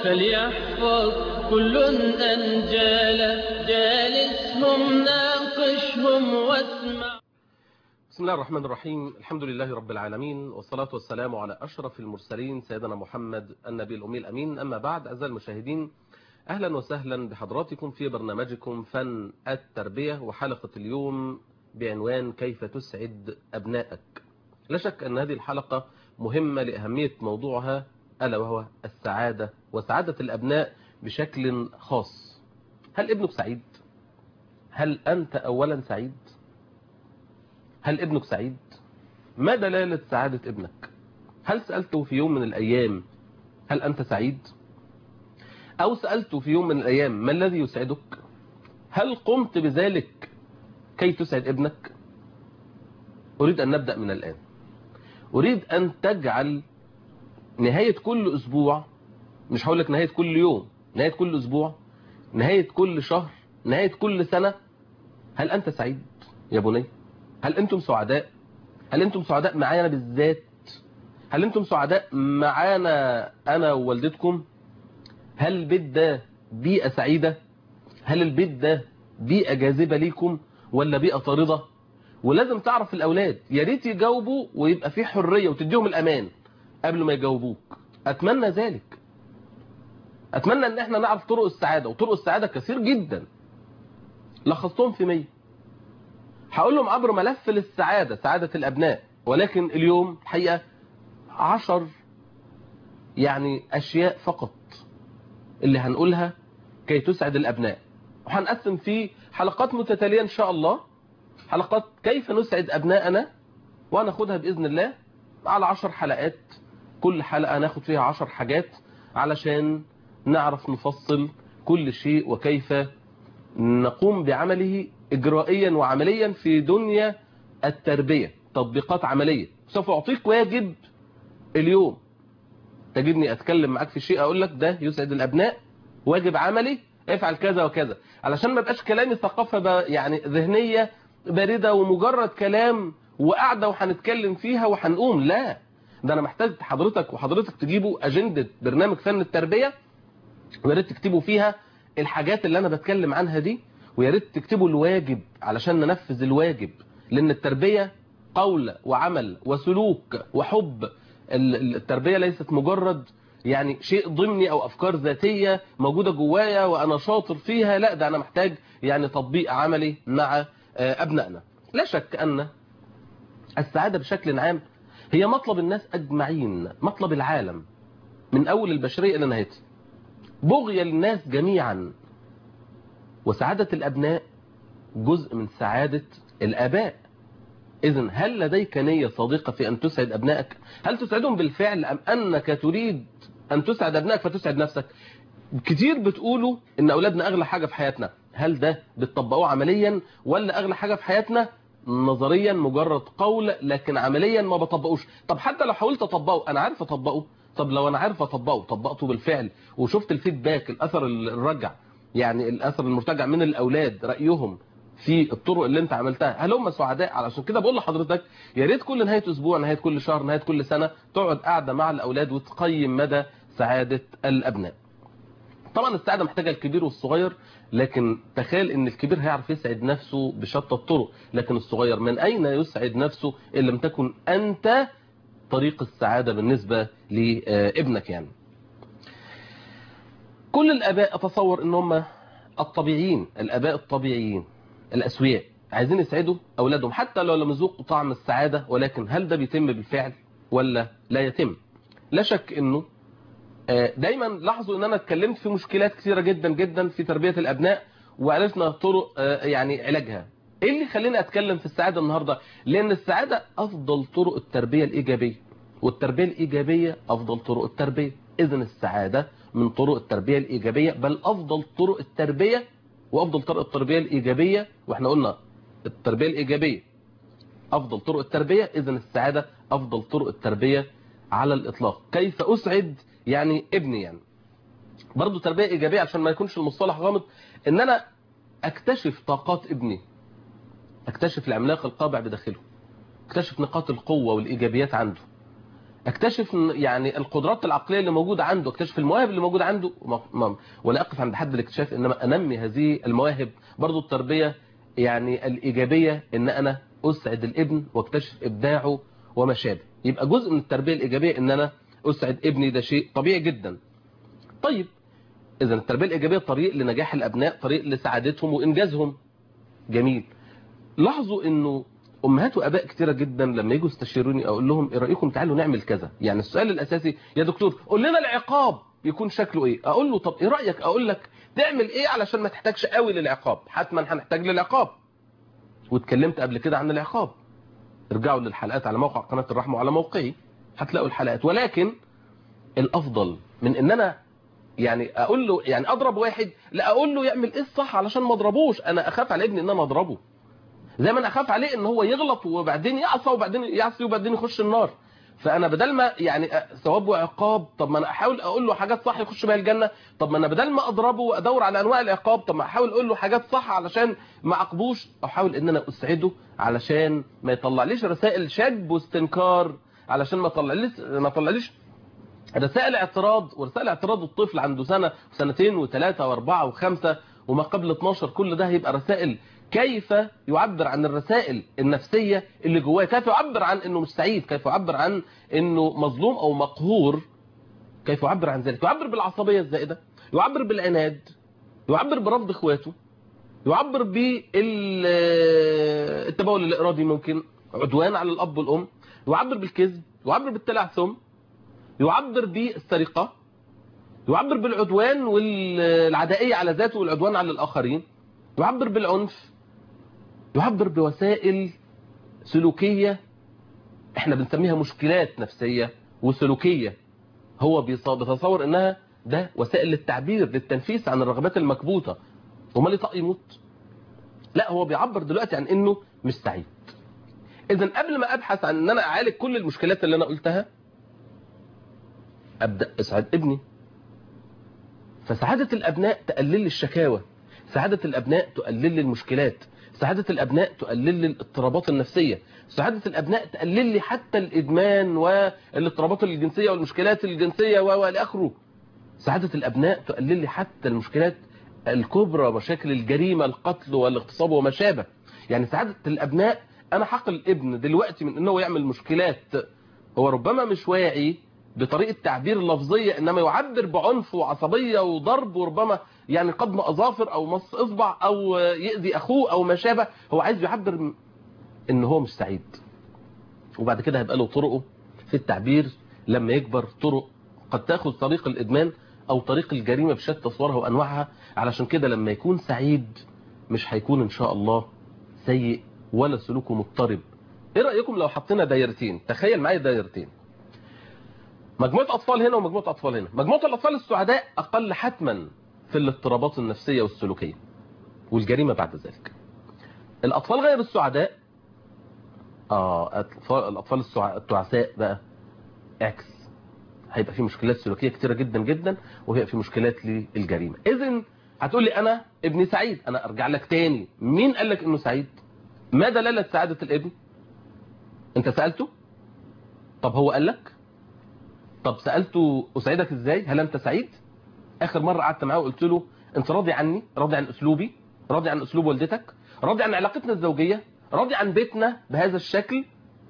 فليحفظ كل أنجال جالسهم ناقشهم واسمع بسم الله الرحمن الرحيم الحمد لله رب العالمين والصلاة والسلام على أشرف المرسلين سيدنا محمد النبي الأمي الأمين أما بعد أعزائي المشاهدين أهلا وسهلا بحضراتكم في برنامجكم فن التربية وحلقة اليوم بعنوان كيف تسعد أبنائك لا شك أن هذه الحلقة مهمة لأهمية موضوعها ألا وهو السعادة وسعادة الأبناء بشكل خاص هل ابنك سعيد؟ هل أنت أولا سعيد؟ هل ابنك سعيد؟ ما دلالة سعادة ابنك؟ هل سألته في يوم من الأيام هل أنت سعيد؟ أو سألته في يوم من الأيام ما الذي يسعدك؟ هل قمت بذلك كي تسعد ابنك؟ أريد أن نبدأ من الآن أريد أن تجعل نهاية كل أسبوع مش هقول لك نهاية كل يوم نهاية كل أسبوع نهاية كل شهر نهاية كل سنة هل أنت سعيد يا بني هل أنتم سعداء هل أنتم سعداء معانا بالذات هل أنتم سعداء معانا أنا ووالدتكم هل البيت ده بيئة سعيدة هل البيت ده بيئة جاذبة ليكم ولا بيئة طاردة ولازم تعرف الأولاد يا ريت يجاوبوا ويبقى في حرية وتديهم الأمان قبل ما يجاوبوك أتمنى ذلك أتمنى أن احنا نعرف طرق السعادة وطرق السعادة كثير جدا لخصتهم في مية هقول لهم عبر ملف للسعادة سعادة الأبناء ولكن اليوم الحقيقة عشر يعني أشياء فقط اللي هنقولها كي تسعد الأبناء وهنقسم في حلقات متتالية إن شاء الله حلقات كيف نسعد أبناءنا وهناخدها بإذن الله على عشر حلقات كل حلقة ناخد فيها عشر حاجات علشان نعرف نفصل كل شيء وكيف نقوم بعمله إجرائيا وعمليا في دنيا التربية تطبيقات عملية سوف أعطيك واجب اليوم تجدني أتكلم معاك في شيء أقول لك ده يسعد الأبناء واجب عملي افعل كذا وكذا علشان ما بقاش كلامي ثقافة يعني ذهنية باردة ومجرد كلام وقاعدة وهنتكلم فيها وهنقوم لا ده انا محتاج حضرتك وحضرتك تجيبوا اجندة برنامج فن التربية ويا ريت تكتبوا فيها الحاجات اللي انا بتكلم عنها دي ويا ريت تكتبوا الواجب علشان ننفذ الواجب لان التربية قول وعمل وسلوك وحب التربية ليست مجرد يعني شيء ضمني او افكار ذاتية موجودة جوايا وانا شاطر فيها لا ده انا محتاج يعني تطبيق عملي مع ابنائنا لا شك ان السعادة بشكل عام هي مطلب الناس أجمعين مطلب العالم من أول البشرية إلى نهايتها بغي الناس جميعا وسعادة الأبناء جزء من سعادة الآباء إذن هل لديك نية صادقة في أن تسعد أبنائك هل تسعدهم بالفعل أم أنك تريد أن تسعد أبنائك فتسعد نفسك كتير بتقولوا إن أولادنا أغلى حاجة في حياتنا هل ده بتطبقوه عمليا ولا أغلى حاجة في حياتنا نظريا مجرد قول لكن عمليا ما بطبقوش طب حتى لو حاولت اطبقه انا عارف اطبقه طب لو انا عارف اطبقه طبقته بالفعل وشفت الفيدباك الاثر الرجع يعني الاثر المرتجع من الاولاد رايهم في الطرق اللي انت عملتها هل هم سعداء علشان كده بقول لحضرتك يا ريت كل نهايه اسبوع نهايه كل شهر نهايه كل سنه تقعد قاعده مع الاولاد وتقيم مدى سعاده الابناء طبعا السعاده محتاجه الكبير والصغير لكن تخيل ان الكبير هيعرف يسعد نفسه بشتى الطرق لكن الصغير من اين يسعد نفسه ان لم تكن انت طريق السعادة بالنسبة لابنك يعني كل الاباء اتصور ان هم الطبيعيين الاباء الطبيعيين الاسوياء عايزين يسعدوا اولادهم حتى لو لم يذوقوا طعم السعادة ولكن هل ده بيتم بالفعل ولا لا يتم لا شك انه دايما لاحظوا ان انا اتكلمت في مشكلات كثيرة جدا جدا في تربية الابناء وعرفنا طرق يعني علاجها ايه اللي خليني اتكلم في السعادة النهاردة لان السعادة افضل طرق التربية الايجابية والتربية الايجابية افضل طرق التربية اذا السعادة من طرق التربية الايجابية بل افضل طرق التربية وافضل طرق التربية الايجابية واحنا قلنا التربية الايجابية افضل طرق التربية اذا السعادة افضل طرق التربية على الاطلاق كيف اسعد يعني ابني يعني برضو تربية ايجابية عشان ما يكونش المصطلح غامض ان انا اكتشف طاقات ابني اكتشف العملاق القابع بداخله اكتشف نقاط القوة والايجابيات عنده اكتشف إن يعني القدرات العقليه اللي موجوده عنده اكتشف المواهب اللي موجوده عنده ما- ما- ولا اقف عند حد الاكتشاف انما انمي هذه المواهب برضو التربيه يعني الايجابيه ان انا اسعد الابن واكتشف ابداعه وما شابه يبقى جزء من التربيه الايجابيه ان انا اسعد ابني ده شيء طبيعي جدا طيب اذا التربيه الايجابيه طريق لنجاح الابناء طريق لسعادتهم وانجازهم جميل لاحظوا انه امهات واباء كتيره جدا لما يجوا يستشيروني اقول لهم ايه رايكم تعالوا نعمل كذا يعني السؤال الاساسي يا دكتور قول لنا العقاب يكون شكله ايه اقول له طب ايه رايك اقول لك تعمل ايه علشان ما تحتاجش قوي للعقاب حتما هنحتاج للعقاب واتكلمت قبل كده عن العقاب ارجعوا للحلقات على موقع قناه الرحمه وعلى موقعي هتلاقوا الحلقات ولكن الافضل من ان انا يعني اقول له يعني اضرب واحد لا اقول له يعمل ايه الصح علشان ما اضربوش انا اخاف على ابني ان انا اضربه زي ما انا اخاف عليه ان هو يغلط وبعدين يعصى وبعدين يعصي وبعدين يخش النار فانا بدل ما يعني ثواب وعقاب طب ما انا احاول اقول له حاجات صح يخش بيها الجنه طب ما انا بدل ما اضربه وادور على انواع العقاب طب ما احاول اقول له حاجات صح علشان ما اعاقبوش احاول ان انا اسعده علشان ما يطلعليش رسائل شجب واستنكار علشان ما يطلعليش ما يطلعليش رسائل اعتراض ورسائل اعتراض الطفل عنده سنة وسنتين وثلاثة واربعة وخمسة وما قبل 12 كل ده هيبقى رسائل كيف يعبر عن الرسائل النفسية اللي جواه كيف يعبر عن انه مش سعيد كيف يعبر عن انه مظلوم او مقهور كيف يعبر عن ذلك يعبر بالعصبية الزائدة يعبر بالعناد يعبر برفض اخواته يعبر بالتبول الارادي ممكن عدوان على الاب والام يعبر بالكذب يعبر بالتلعثم يعبر بالسرقة يعبر بالعدوان والعدائية على ذاته والعدوان على الآخرين يعبر بالعنف يعبر بوسائل سلوكية احنا بنسميها مشكلات نفسية وسلوكية هو بيص- بيتصور انها ده وسائل للتعبير للتنفيس عن الرغبات المكبوتة وما ليه طق يموت لا هو بيعبر دلوقتي عن انه مش سعيد اذا قبل ما ابحث عن ان انا اعالج كل المشكلات اللي انا قلتها ابدا اسعد ابني فسعاده الابناء تقلل لي الشكاوى سعاده الابناء تقلل لي المشكلات سعاده الابناء تقلل لي الاضطرابات النفسيه سعاده الابناء تقلل لي حتى الادمان والاضطرابات الجنسيه والمشكلات الجنسيه و الى اخره سعاده الابناء تقلل لي حتى المشكلات الكبرى مشاكل الجريمه القتل والاغتصاب وما شابه يعني سعاده الابناء انا حقل الابن دلوقتي من انه يعمل مشكلات هو ربما مش واعي بطريقه تعبير لفظيه انما يعبر بعنف وعصبيه وضرب وربما يعني قضم اظافر او مص اصبع او يأذي اخوه او ما شابه هو عايز يعبر ان هو مش سعيد وبعد كده هيبقى له طرقه في التعبير لما يكبر طرق قد تاخذ طريق الادمان او طريق الجريمه بشتى صورها وانواعها علشان كده لما يكون سعيد مش هيكون ان شاء الله سيء ولا سلوكه مضطرب ايه رايكم لو حطينا دايرتين تخيل معايا دايرتين مجموعه اطفال هنا ومجموعه اطفال هنا مجموعه الاطفال السعداء اقل حتما في الاضطرابات النفسيه والسلوكيه والجريمه بعد ذلك الاطفال غير السعداء اه اطفال الاطفال السع- التعساء بقى عكس هيبقى في مشكلات سلوكيه كتيره جدا جدا وهيبقى في مشكلات للجريمه اذا هتقول لي انا ابني سعيد انا ارجع لك تاني مين قال لك انه سعيد ما دلاله سعاده الابن انت سالته طب هو قال لك طب سالته اسعدك ازاي هل انت سعيد اخر مره قعدت معاه وقلت له انت راضي عني راضي عن اسلوبي راضي عن اسلوب والدتك راضي عن علاقتنا الزوجيه راضي عن بيتنا بهذا الشكل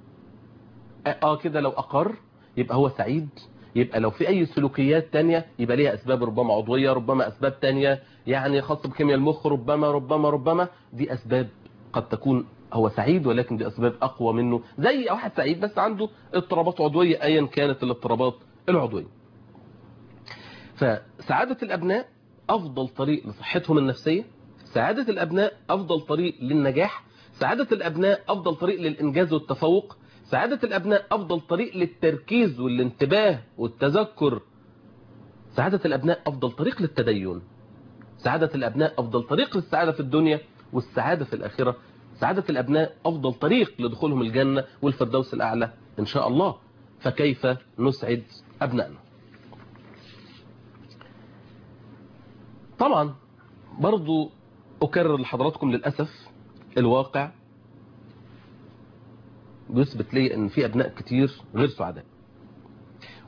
اه كده لو اقر يبقى هو سعيد يبقى لو في اي سلوكيات تانية يبقى ليها اسباب ربما عضوية ربما اسباب تانية يعني خاصة بكيمياء المخ ربما ربما ربما دي اسباب قد تكون هو سعيد ولكن دي اسباب اقوى منه زي واحد سعيد بس عنده اضطرابات عضوية ايا كانت الاضطرابات العضوية فسعادة الابناء افضل طريق لصحتهم النفسية سعادة الابناء افضل طريق للنجاح سعادة الابناء افضل طريق للانجاز والتفوق سعادة الأبناء أفضل طريق للتركيز والانتباه والتذكر سعادة الأبناء أفضل طريق للتدين سعادة الأبناء أفضل طريق للسعادة في الدنيا والسعادة في الآخرة سعادة الأبناء أفضل طريق لدخولهم الجنة والفردوس الأعلى إن شاء الله فكيف نسعد أبنائنا طبعا برضو أكرر لحضراتكم للأسف الواقع بيثبت لي ان في ابناء كتير غير سعداء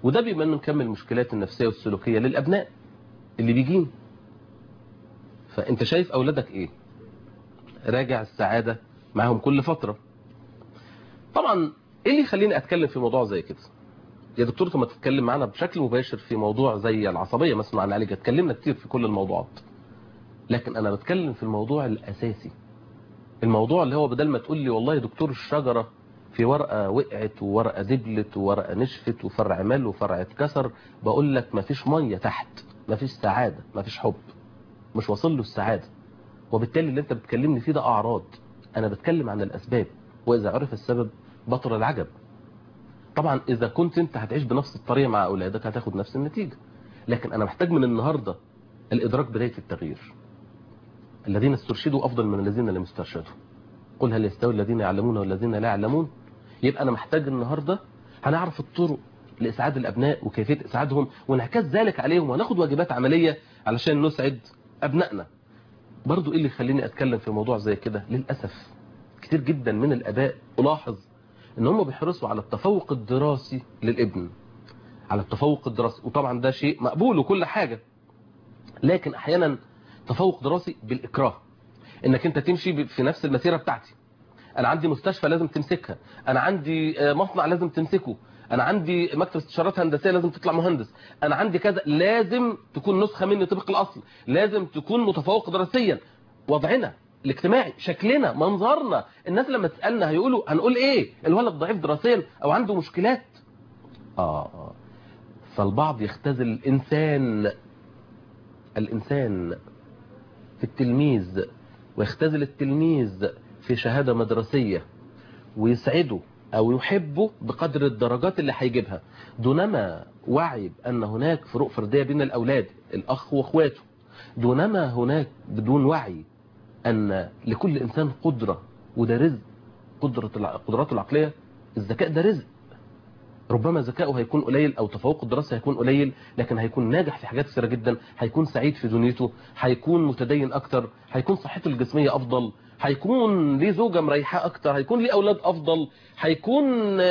وده بيبقى انه مكمل المشكلات النفسيه والسلوكيه للابناء اللي بيجين فانت شايف اولادك ايه راجع السعاده معاهم كل فتره طبعا ايه اللي يخليني اتكلم في موضوع زي كده يا دكتور طب ما تتكلم معانا بشكل مباشر في موضوع زي العصبيه مثلا عن العلاج اتكلمنا كتير في كل الموضوعات لكن انا بتكلم في الموضوع الاساسي الموضوع اللي هو بدل ما تقول لي والله يا دكتور الشجره في ورقه وقعت وورقه دبلت وورقه نشفت وفرع مل وفرع اتكسر بقول لك مفيش ميه تحت مفيش سعاده مفيش حب مش واصل له السعاده وبالتالي اللي انت بتكلمني فيه ده اعراض انا بتكلم عن الاسباب واذا عرف السبب بطل العجب طبعا اذا كنت انت هتعيش بنفس الطريقه مع اولادك هتاخد نفس النتيجه لكن انا محتاج من النهارده الادراك بدايه التغيير الذين استرشدوا افضل من الذين لم يسترشدوا قل هل يستوي الذين يعلمون والذين لا يعلمون يبقى انا محتاج النهارده هنعرف الطرق لاسعاد الابناء وكيفيه اسعادهم وانعكاس ذلك عليهم وهناخد واجبات عمليه علشان نسعد ابنائنا برضو ايه اللي يخليني اتكلم في موضوع زي كده للاسف كتير جدا من الاباء الاحظ ان هم بيحرصوا على التفوق الدراسي للابن على التفوق الدراسي وطبعا ده شيء مقبول وكل حاجه لكن احيانا تفوق دراسي بالاكراه انك انت تمشي في نفس المسيره بتاعتي انا عندي مستشفى لازم تمسكها انا عندي مصنع لازم تمسكه انا عندي مكتب استشارات هندسيه لازم تطلع مهندس انا عندي كذا لازم تكون نسخه مني طبق الاصل لازم تكون متفوق دراسيا وضعنا الاجتماعي شكلنا منظرنا الناس لما تسالنا هيقولوا هنقول ايه الولد ضعيف دراسيا او عنده مشكلات اه فالبعض يختزل الانسان الانسان في التلميذ ويختزل التلميذ في شهادة مدرسية ويسعده أو يحبه بقدر الدرجات اللي هيجيبها دونما وعي بأن هناك فروق فردية بين الأولاد الأخ وأخواته دونما هناك بدون وعي أن لكل إنسان قدرة وده رزق قدرة قدراته العقلية الذكاء ده رزق ربما ذكائه هيكون قليل او تفوق الدراسه هيكون قليل لكن هيكون ناجح في حاجات كثيره جدا هيكون سعيد في دنيته هيكون متدين اكتر هيكون صحته الجسميه افضل هيكون ليه زوجه مريحه اكتر هيكون ليه اولاد افضل هيكون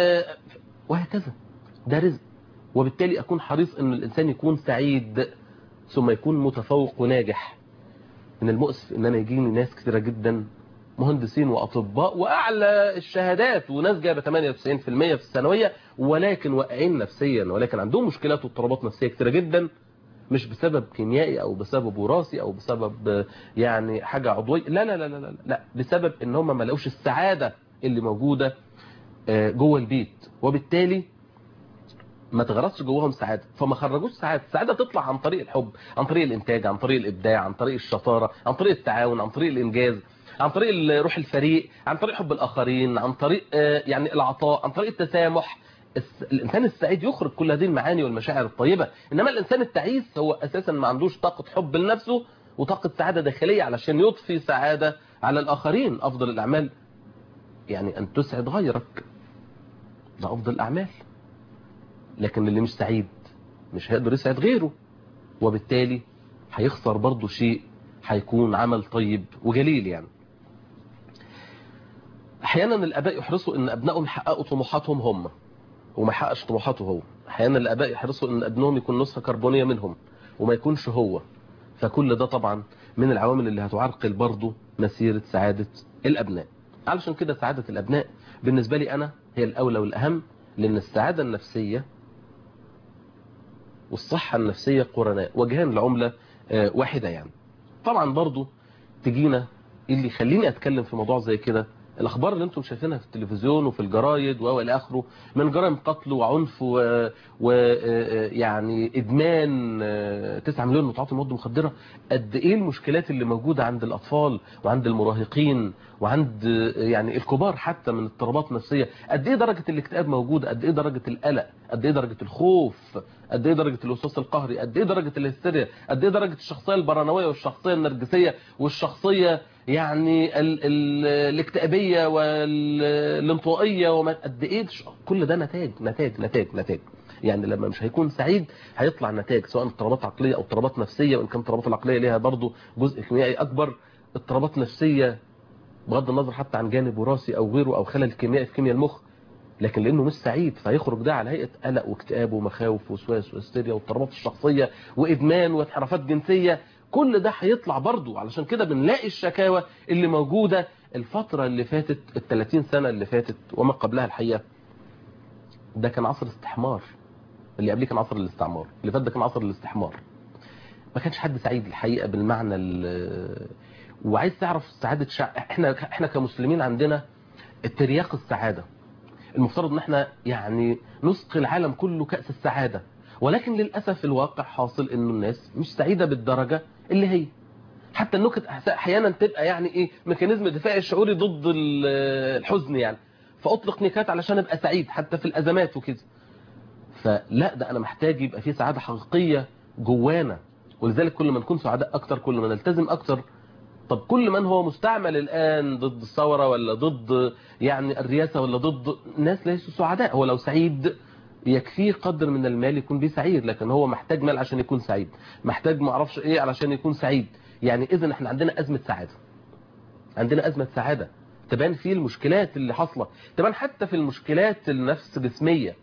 وهكذا ده رزق وبالتالي اكون حريص ان الانسان يكون سعيد ثم يكون متفوق وناجح من المؤسف ان انا يجيني ناس كثيره جدا مهندسين واطباء واعلى الشهادات وناس جايبه 98% في الثانويه ولكن واقعين نفسيا ولكن عندهم مشكلات واضطرابات نفسيه كثيره جدا مش بسبب كيميائي او بسبب وراثي او بسبب يعني حاجه عضويه لا لا لا لا لا, لا بسبب ان هم ما لقوش السعاده اللي موجوده جوه البيت وبالتالي ما تغرسش جواهم سعاده فما خرجوش سعاده السعاده تطلع عن طريق الحب عن طريق الانتاج عن طريق الابداع عن طريق الشطاره عن طريق التعاون عن طريق الانجاز عن طريق روح الفريق عن طريق حب الآخرين عن طريق يعني العطاء عن طريق التسامح الإنسان السعيد يخرج كل هذه المعاني والمشاعر الطيبة إنما الإنسان التعيس هو أساسا ما عندوش طاقة حب لنفسه وطاقة سعادة داخلية علشان يضفي سعادة على الآخرين أفضل الأعمال يعني أن تسعد غيرك ده أفضل الأعمال لكن اللي مش سعيد مش هيقدر يسعد غيره وبالتالي هيخسر برضه شيء هيكون عمل طيب وجليل يعني احيانا الاباء يحرصوا ان ابنائهم يحققوا طموحاتهم هم وما يحققش طموحاته هو احيانا الاباء يحرصوا ان ابنهم يكون نسخه كربونيه منهم وما يكونش هو فكل ده طبعا من العوامل اللي هتعرقل برضه مسيره سعاده الابناء علشان كده سعاده الابناء بالنسبه لي انا هي الاولى والاهم لان السعاده النفسيه والصحه النفسيه قرناء وجهان لعمله واحده يعني طبعا برضو تجينا اللي يخليني اتكلم في موضوع زي كده الاخبار اللي انتم شايفينها في التلفزيون وفي الجرايد والى اخره من جرائم قتل وعنف ويعني ادمان 9 مليون متعاطي مواد مخدره قد ايه المشكلات اللي موجوده عند الاطفال وعند المراهقين وعند يعني الكبار حتى من اضطرابات نفسيه قد ايه درجه الاكتئاب موجوده قد ايه درجه القلق قد ايه درجه الخوف قد ايه درجه الوسواس القهري قد ايه درجه الهستيريا قد ايه درجه الشخصيه البرانويه والشخصيه النرجسيه والشخصيه يعني ال ال الاكتئابيه والانطوائيه وما قد ايه كل ده نتاج نتاج نتاج نتاج يعني لما مش هيكون سعيد هيطلع نتاج سواء اضطرابات عقليه او اضطرابات نفسيه وان كان الاضطرابات العقليه ليها برضه جزء كيميائي اكبر اضطرابات نفسيه بغض النظر حتى عن جانب وراثي او غيره او خلل كيميائي في كيمياء المخ لكن لانه مش سعيد فيخرج ده على هيئه قلق واكتئاب ومخاوف ووسواس وهستيريا واضطرابات الشخصيه وادمان وانحرافات جنسيه كل ده هيطلع برضه علشان كده بنلاقي الشكاوى اللي موجوده الفتره اللي فاتت ال 30 سنه اللي فاتت وما قبلها الحقيقه ده كان عصر استحمار اللي قبليه كان عصر الاستعمار اللي فات ده كان عصر الاستحمار ما كانش حد سعيد الحقيقه بالمعنى ال- وعايز تعرف سعاده شع... احنا احنا كمسلمين عندنا الترياق السعاده المفترض ان احنا يعني نسقي العالم كله كأس السعادة ولكن للأسف الواقع حاصل انه الناس مش سعيدة بالدرجة اللي هي حتى النكت أحس- احيانا تبقى يعني ايه ميكانيزم دفاعي الشعوري ضد ال- الحزن يعني فاطلق نكات علشان ابقى سعيد حتى في الازمات وكده فلا ده انا محتاج يبقى في سعادة حقيقية جوانا ولذلك كل ما نكون سعداء اكتر كل ما نلتزم اكتر طب كل من هو مستعمل الآن ضد الثورة ولا ضد يعني الرئاسة ولا ضد ناس ليسوا سعداء هو لو سعيد يكفيه قدر من المال يكون بيه سعيد لكن هو محتاج مال عشان يكون سعيد محتاج ما اعرفش ايه علشان يكون سعيد يعني اذا احنا عندنا أزمة سعادة عندنا أزمة سعادة تبان فيه المشكلات اللي حاصلة تبان حتى في المشكلات النفس جسمية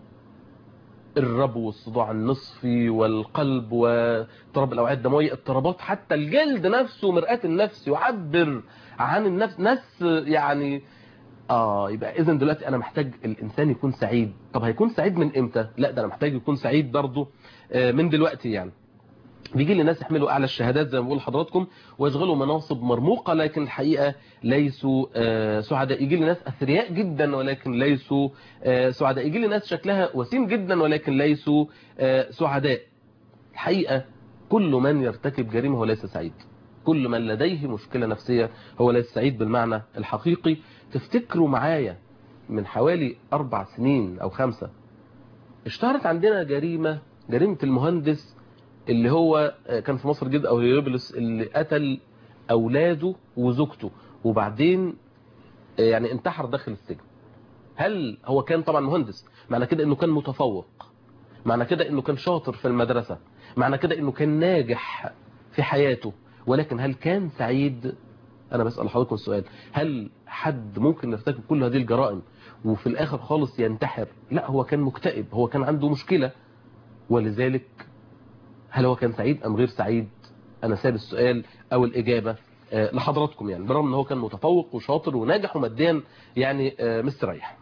الربو والصداع النصفي والقلب واضطراب الاوعيه الدمويه اضطرابات حتى الجلد نفسه مرآة النفس يعبر عن النفس ناس يعني اه يبقى اذا دلوقتي انا محتاج الانسان يكون سعيد طب هيكون سعيد من امتى لا ده انا محتاج يكون سعيد برضه آه، من دلوقتي يعني بيجي لي ناس يحملوا اعلى الشهادات زي ما بقول لحضراتكم ويشغلوا مناصب مرموقه لكن الحقيقه ليسوا آه، سعداء يجي لي ناس اثرياء جدا ولكن ليسوا آه، سعداء يجي لي ناس شكلها وسيم جدا ولكن ليسوا آه، سعداء الحقيقه كل من يرتكب جريمه هو ليس سعيد كل من لديه مشكله نفسيه هو ليس سعيد بالمعنى الحقيقي تفتكروا معايا من حوالي اربع سنين او خمسه اشتهرت عندنا جريمه جريمه المهندس اللي هو كان في مصر جدا او هيربلس اللي قتل اولاده وزوجته وبعدين يعني انتحر داخل السجن هل هو كان طبعا مهندس معنى كده انه كان متفوق معنى كده انه كان شاطر في المدرسة معنى كده انه كان ناجح في حياته ولكن هل كان سعيد انا بسأل حضراتكم السؤال هل حد ممكن يرتكب كل هذه الجرائم وفي الاخر خالص ينتحر لا هو كان مكتئب هو كان عنده مشكلة ولذلك هل هو كان سعيد ام غير سعيد انا ساب السؤال او الاجابة آه، لحضراتكم يعني برغم ان هو كان متفوق وشاطر وناجح وماديا يعني آه، مستريح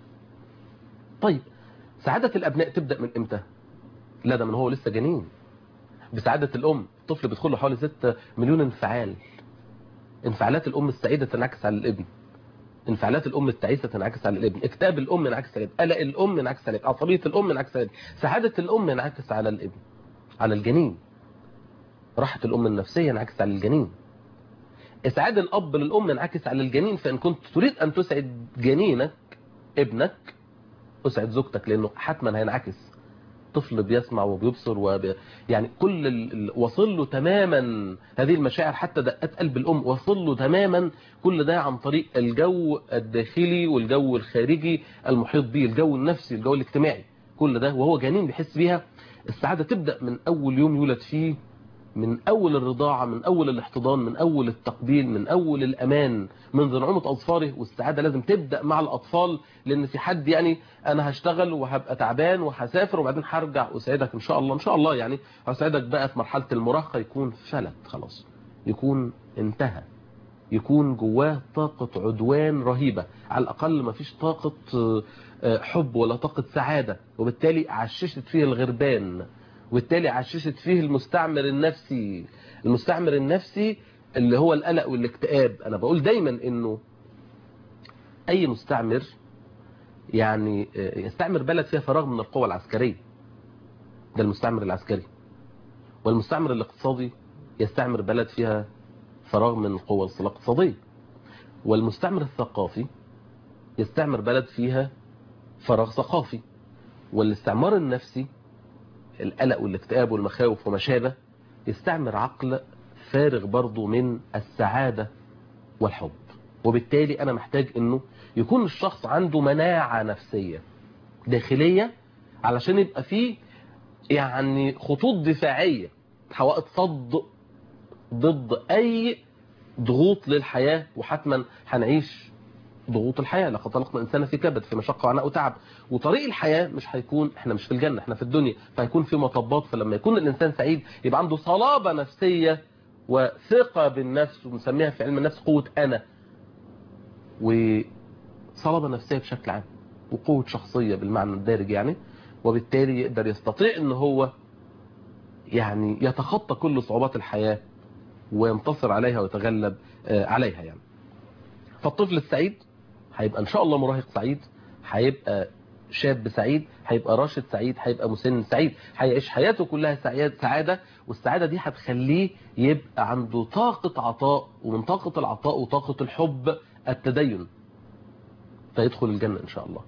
طيب سعادة الابناء تبدأ من امتى لا ده من هو لسه جنين بسعادة الام الطفل بيدخل له حوالي 6 مليون انفعال انفعالات الام السعيدة تنعكس على الابن انفعالات الام التعيسة تنعكس على الابن اكتئاب الام ينعكس على الابن قلق الام ينعكس على الابن عصبية الام ينعكس على الابن سعادة الام ينعكس على الابن على الجنين راحة الام النفسية ينعكس على الجنين اسعاد الاب للام ينعكس على الجنين فان كنت تريد ان تسعد جنينك ابنك اسعد زوجتك لانه حتما هينعكس طفل بيسمع وبيبصر وبي... يعني كل ال... ال- وصل له تماما هذه المشاعر حتى دقات قلب الام وصل له تماما كل ده عن طريق الجو الداخلي والجو الخارجي المحيط به الجو النفسي الجو الاجتماعي كل ده وهو جنين بيحس بيها السعادة تبدأ من أول يوم يولد فيه من أول الرضاعة من أول الاحتضان من أول التقبيل من أول الأمان منذ نعومة أظفاره والسعادة لازم تبدأ مع الأطفال لأن في حد يعني أنا هشتغل وهبقى تعبان وهسافر وبعدين هرجع أسعدك إن شاء الله إن شاء الله يعني هسعدك بقى في مرحلة المراهقة يكون فلت خلاص يكون انتهى يكون جواه طاقة عدوان رهيبة على الأقل ما فيش طاقة آه، آه، حب ولا طاقة سعادة وبالتالي عششت فيه الغربان وبالتالي عششت فيه المستعمر النفسي المستعمر النفسي اللي هو القلق والاكتئاب أنا بقول دايما إنه أي مستعمر يعني آه، يستعمر بلد فيها فراغ من القوة العسكرية ده المستعمر العسكري والمستعمر الاقتصادي يستعمر بلد فيها فراغ من القوة الاقتصادية والمستعمر الثقافي يستعمر بلد فيها فراغ ثقافي والاستعمار النفسي القلق والاكتئاب والمخاوف وما شابه يستعمر عقل فارغ برضه من السعادة والحب وبالتالي أنا محتاج أنه يكون الشخص عنده مناعة نفسية داخلية علشان يبقى فيه يعني خطوط دفاعية حوائط صد ضد أي ضغوط للحياة وحتما هنعيش ضغوط الحياه لقد خلقنا الانسان في كبد في مشقه وعناء وتعب وطريق الحياه مش هيكون احنا مش في الجنه احنا في الدنيا فهيكون في مطبات فلما يكون الانسان سعيد يبقى عنده صلابه نفسيه وثقه بالنفس ومسميها في علم النفس قوه انا وصلابه نفسيه بشكل عام وقوه شخصيه بالمعنى الدارج يعني وبالتالي يقدر يستطيع ان هو يعني يتخطى كل صعوبات الحياه وينتصر عليها ويتغلب عليها يعني فالطفل السعيد هيبقى ان شاء الله مراهق سعيد هيبقى شاب سعيد هيبقى راشد سعيد هيبقى مسن سعيد هيعيش حياته كلها سعادة والسعادة دي هتخليه يبقى عنده طاقة عطاء ومن طاقة العطاء وطاقة الحب التدين فيدخل الجنة ان شاء الله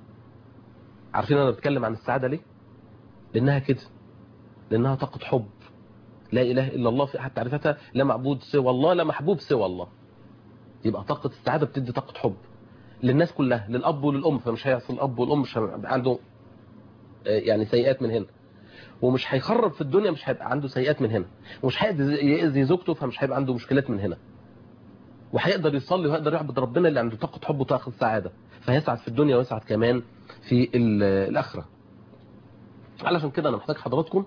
عارفين انا بتكلم عن السعادة ليه لانها كده لانها طاقة حب لا اله الا الله في احد تعريفاتها لا معبود سوى الله لا محبوب سوى الله يبقى طاقة السعادة بتدي طاقة حب للناس كلها للأب وللأم فمش هيحصل الأب والأم مش هيبقى عنده يعني سيئات من هنا ومش هيخرب في الدنيا مش هيبقى عنده سيئات من هنا ومش هيقدر يأذي زوجته فمش هيبقى عنده مشكلات من هنا وهيقدر يصلي وهيقدر يعبد ربنا اللي عنده طاقة حب وطاقة سعادة فهيسعد في الدنيا ويسعد كمان في الآخرة علشان كده أنا محتاج حضراتكم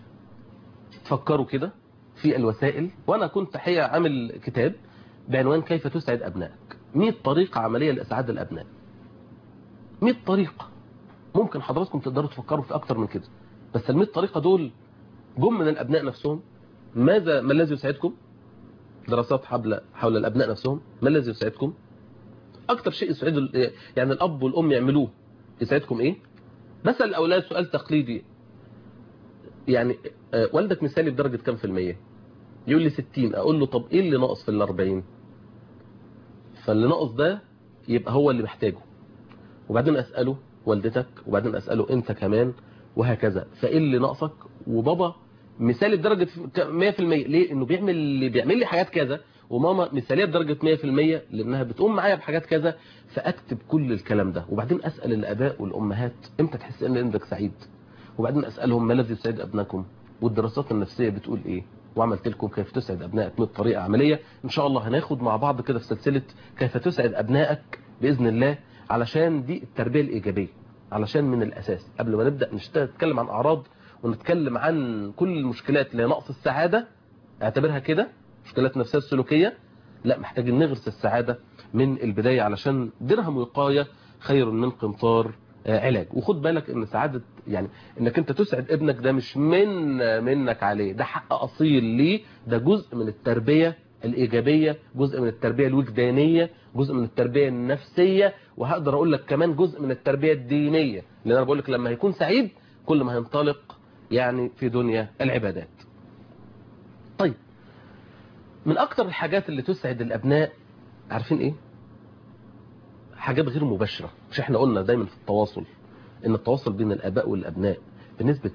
تفكروا كده في الوسائل وأنا كنت حقيقة عامل كتاب بعنوان كيف تسعد أبنائك 100 طريقة عملية لإسعاد الأبناء 100 طريقة ممكن حضراتكم تقدروا تفكروا في أكتر من كده بس ال 100 طريقة دول جم من الأبناء نفسهم ماذا ما الذي يسعدكم دراسات حول حول الأبناء نفسهم ما الذي يسعدكم أكتر شيء يسعد يعني الأب والأم يعملوه يسعدكم إيه بسأل الأولاد سؤال تقليدي يعني والدك مثالي بدرجة كام في المية يقول لي 60 اقول له طب ايه اللي ناقص في ال 40 فاللي ناقص ده يبقى هو اللي محتاجه وبعدين اساله والدتك وبعدين اساله انت كمان وهكذا فايه اللي ناقصك وبابا مثالي بدرجه 100% ليه انه بيعمل اللي بيعمل لي حاجات كذا وماما مثاليه بدرجه 100% لانها بتقوم معايا بحاجات كذا فاكتب كل الكلام ده وبعدين اسال الاباء والامهات امتى تحس ان ابنك سعيد وبعدين اسالهم ما الذي يسعد ابنكم والدراسات النفسيه بتقول ايه وعملت لكم كيف تسعد ابنائك بطريقه عمليه ان شاء الله هناخد مع بعض كده في سلسله كيف تسعد ابنائك باذن الله علشان دي التربيه الايجابيه علشان من الاساس قبل ما نبدا نتكلم عن اعراض ونتكلم عن كل المشكلات اللي نقص السعاده اعتبرها كده مشكلات نفسيه سلوكيه لا محتاجين نغرس السعاده من البدايه علشان درهم وقايه خير من قنطار علاج وخد بالك ان سعادة يعني انك انت تسعد ابنك ده مش من منك عليه ده حق اصيل ليه ده جزء من التربية الايجابية جزء من التربية الوجدانية جزء من التربية النفسية وهقدر اقول لك كمان جزء من التربية الدينية لان انا بقول لك لما هيكون سعيد كل ما هينطلق يعني في دنيا العبادات طيب من اكتر الحاجات اللي تسعد الابناء عارفين ايه حاجات غير مباشرة مش احنا قلنا دايما في التواصل ان التواصل بين الاباء والابناء بنسبة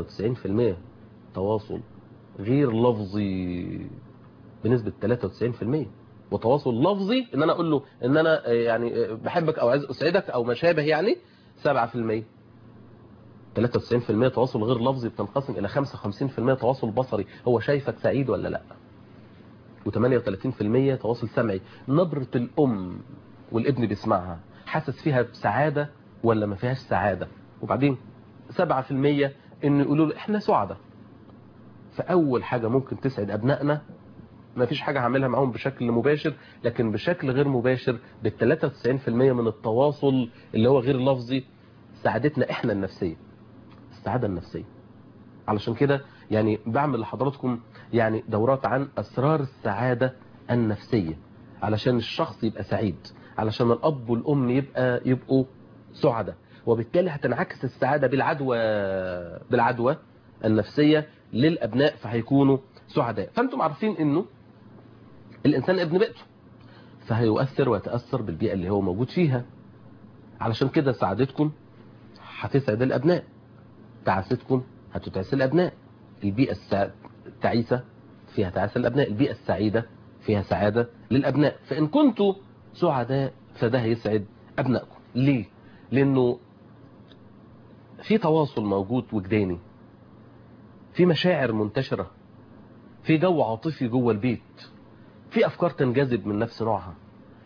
93% تواصل غير لفظي بنسبة 93% وتواصل لفظي ان انا اقول له ان انا يعني بحبك او عايز اسعدك او ما شابه يعني 7% 93% تواصل غير لفظي بتنقسم الى 55% تواصل بصري هو شايفك سعيد ولا لا و38% تواصل سمعي نبرة الام والابن بيسمعها حاسس فيها بسعادة ولا ما فيهاش سعادة وبعدين 7% انه يقولوا له احنا سعداء فاول حاجة ممكن تسعد ابنائنا ما فيش حاجة هعملها معاهم بشكل مباشر لكن بشكل غير مباشر بال 93% من التواصل اللي هو غير لفظي سعادتنا احنا النفسية السعادة النفسية علشان كده يعني بعمل لحضراتكم يعني دورات عن اسرار السعادة النفسية علشان الشخص يبقى سعيد علشان الأب والأم يبقى يبقوا سعداء وبالتالي هتنعكس السعادة بالعدوى بالعدوى النفسية للأبناء فهيكونوا سعداء فأنتم عارفين أنه الإنسان ابن بيئته فهيؤثر ويتأثر بالبيئة اللي هو موجود فيها علشان كده سعادتكم هتسعد الأبناء تعاستكم هتتعس الأبناء البيئة التعيسة فيها تعاسة الأبناء البيئة السعيدة فيها سعادة للأبناء فإن كنتوا سعداء فده هيسعد أبنائكم ليه؟ لأنه في تواصل موجود وجداني في مشاعر منتشرة في جو عاطفي جوه البيت في أفكار تنجذب من نفس نوعها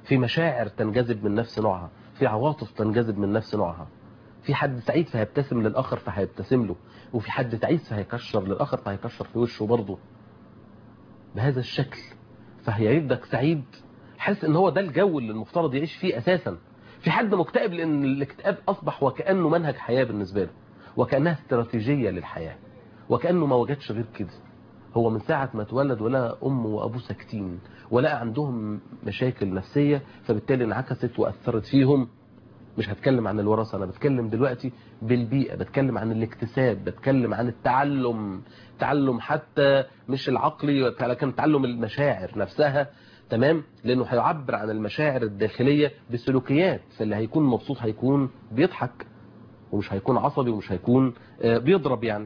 في مشاعر تنجذب من نفس نوعها في عواطف تنجذب من نفس نوعها في حد سعيد فهيبتسم للآخر فهيبتسم له وفي حد تعيس فهيكشر للآخر فهيكشر في وشه برضه بهذا الشكل فهيعيدك سعيد حاسس ان هو ده الجو اللي المفترض يعيش فيه اساسا في حد مكتئب لان الاكتئاب اصبح وكانه منهج حياه بالنسبه له وكانها استراتيجيه للحياه وكانه ما وجدش غير كده هو من ساعه ما اتولد ولا امه وابوه ساكتين ولا عندهم مشاكل نفسيه فبالتالي انعكست واثرت فيهم مش هتكلم عن الوراثه انا بتكلم دلوقتي بالبيئه بتكلم عن الاكتساب بتكلم عن التعلم تعلم حتى مش العقلي لكن تعلم المشاعر نفسها تمام لانه هيعبر عن المشاعر الداخليه بسلوكيات فاللي هيكون مبسوط هيكون بيضحك ومش هيكون عصبي ومش هيكون بيضرب يعني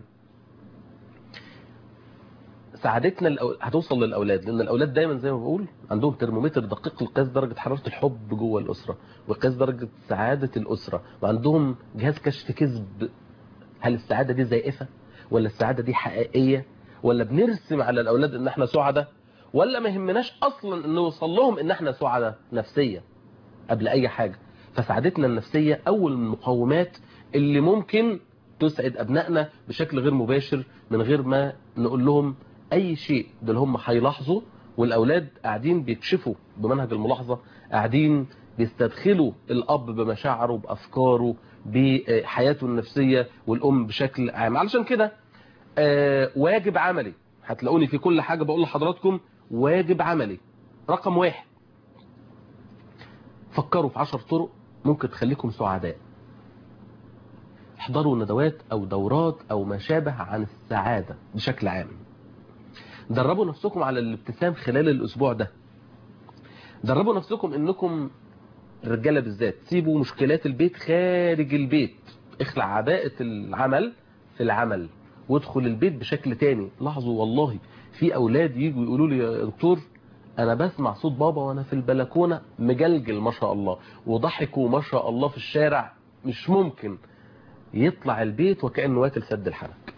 سعادتنا الأو... هتوصل للاولاد لان الاولاد دايما زي ما بقول عندهم ترمومتر دقيق لقياس درجه حراره الحب جوه الاسره وقياس درجه سعاده الاسره وعندهم جهاز كشف كذب هل السعاده دي زائفه ولا السعاده دي حقيقيه ولا بنرسم على الاولاد ان احنا سعداء ولا ما يهمناش اصلا ان نوصل لهم ان احنا سعداء نفسيا قبل اي حاجه فسعادتنا النفسيه اول من المقومات اللي ممكن تسعد ابنائنا بشكل غير مباشر من غير ما نقول لهم اي شيء دول هم هيلاحظوا والاولاد قاعدين بيكشفوا بمنهج الملاحظه قاعدين بيستدخلوا الاب بمشاعره بافكاره بحياته النفسيه والام بشكل عام علشان كده آه واجب عملي هتلاقوني في كل حاجه بقول لحضراتكم واجب عملي رقم واحد فكروا في عشر طرق ممكن تخليكم سعداء احضروا ندوات او دورات او ما شابه عن السعاده بشكل عام دربوا نفسكم على الابتسام خلال الاسبوع ده دربوا نفسكم انكم الرجاله بالذات سيبوا مشكلات البيت خارج البيت اخلع عباءه العمل في العمل وادخل البيت بشكل تاني لاحظوا والله في اولاد يجوا يقولوا لي يا دكتور انا بسمع صوت بابا وانا في البلكونه مجلجل ما شاء الله وضحكوا ما شاء الله في الشارع مش ممكن يطلع البيت وكانه واكل سد الحنك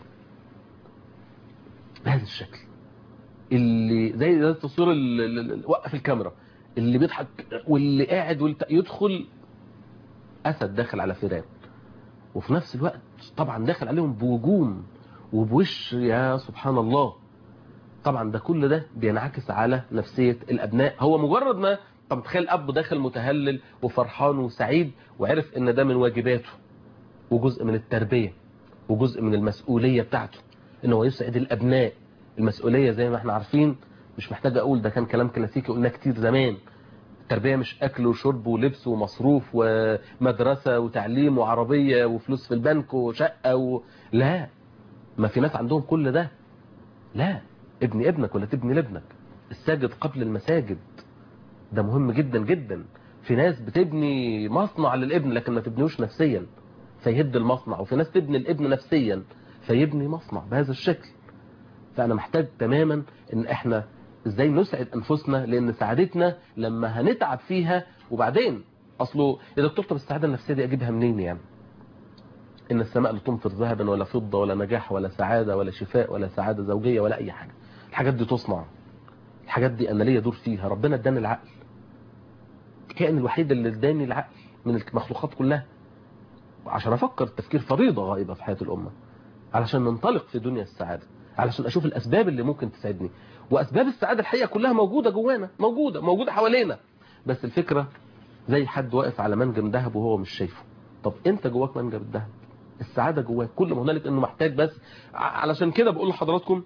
بهذا الشكل اللي زي ده التصوير اللي وقف الكاميرا اللي بيضحك واللي قاعد والت... يدخل اسد داخل على فيران وفي نفس الوقت طبعا داخل عليهم بوجوم وبوش يا سبحان الله طبعا ده كل ده بينعكس على نفسية الابناء هو مجرد ما طب تخيل اب داخل متهلل وفرحان وسعيد وعرف ان ده من واجباته وجزء من التربية وجزء من المسؤولية بتاعته ان هو يسعد الابناء المسؤولية زي ما احنا عارفين مش محتاج اقول ده كان كلام كلاسيكي قلناه كتير زمان التربية مش اكل وشرب ولبس ومصروف ومدرسة وتعليم وعربية وفلوس في البنك وشقة و... لا ما في ناس عندهم كل ده لا ابني ابنك ولا تبني لابنك الساجد قبل المساجد ده مهم جدا جدا في ناس بتبني مصنع للابن لكن ما تبنيوش نفسيا فيهد المصنع وفي ناس تبني الابن نفسيا فيبني مصنع بهذا الشكل فأنا محتاج تماما ان احنا ازاي نسعد انفسنا لان سعادتنا لما هنتعب فيها وبعدين اصله يا دكتور طب السعادة النفسية دي اجيبها منين يعني ان السماء لا تمطر ذهبا ولا فضة ولا نجاح ولا سعادة ولا شفاء ولا سعادة زوجية ولا اي حاجة الحاجات دي تصنع الحاجات دي انا ليا دور فيها ربنا اداني العقل الكائن الوحيد اللي اداني العقل من المخلوقات كلها عشان افكر التفكير فريضة غائبة في حياة الامة علشان ننطلق في دنيا السعادة علشان اشوف الاسباب اللي ممكن تساعدني واسباب السعادة الحقيقة كلها موجودة جوانا موجودة موجودة حوالينا بس الفكرة زي حد واقف على منجم ذهب وهو مش شايفه طب انت جواك منجم الذهب السعادة جواك كل ما هنالك انه محتاج بس علشان كده بقول لحضراتكم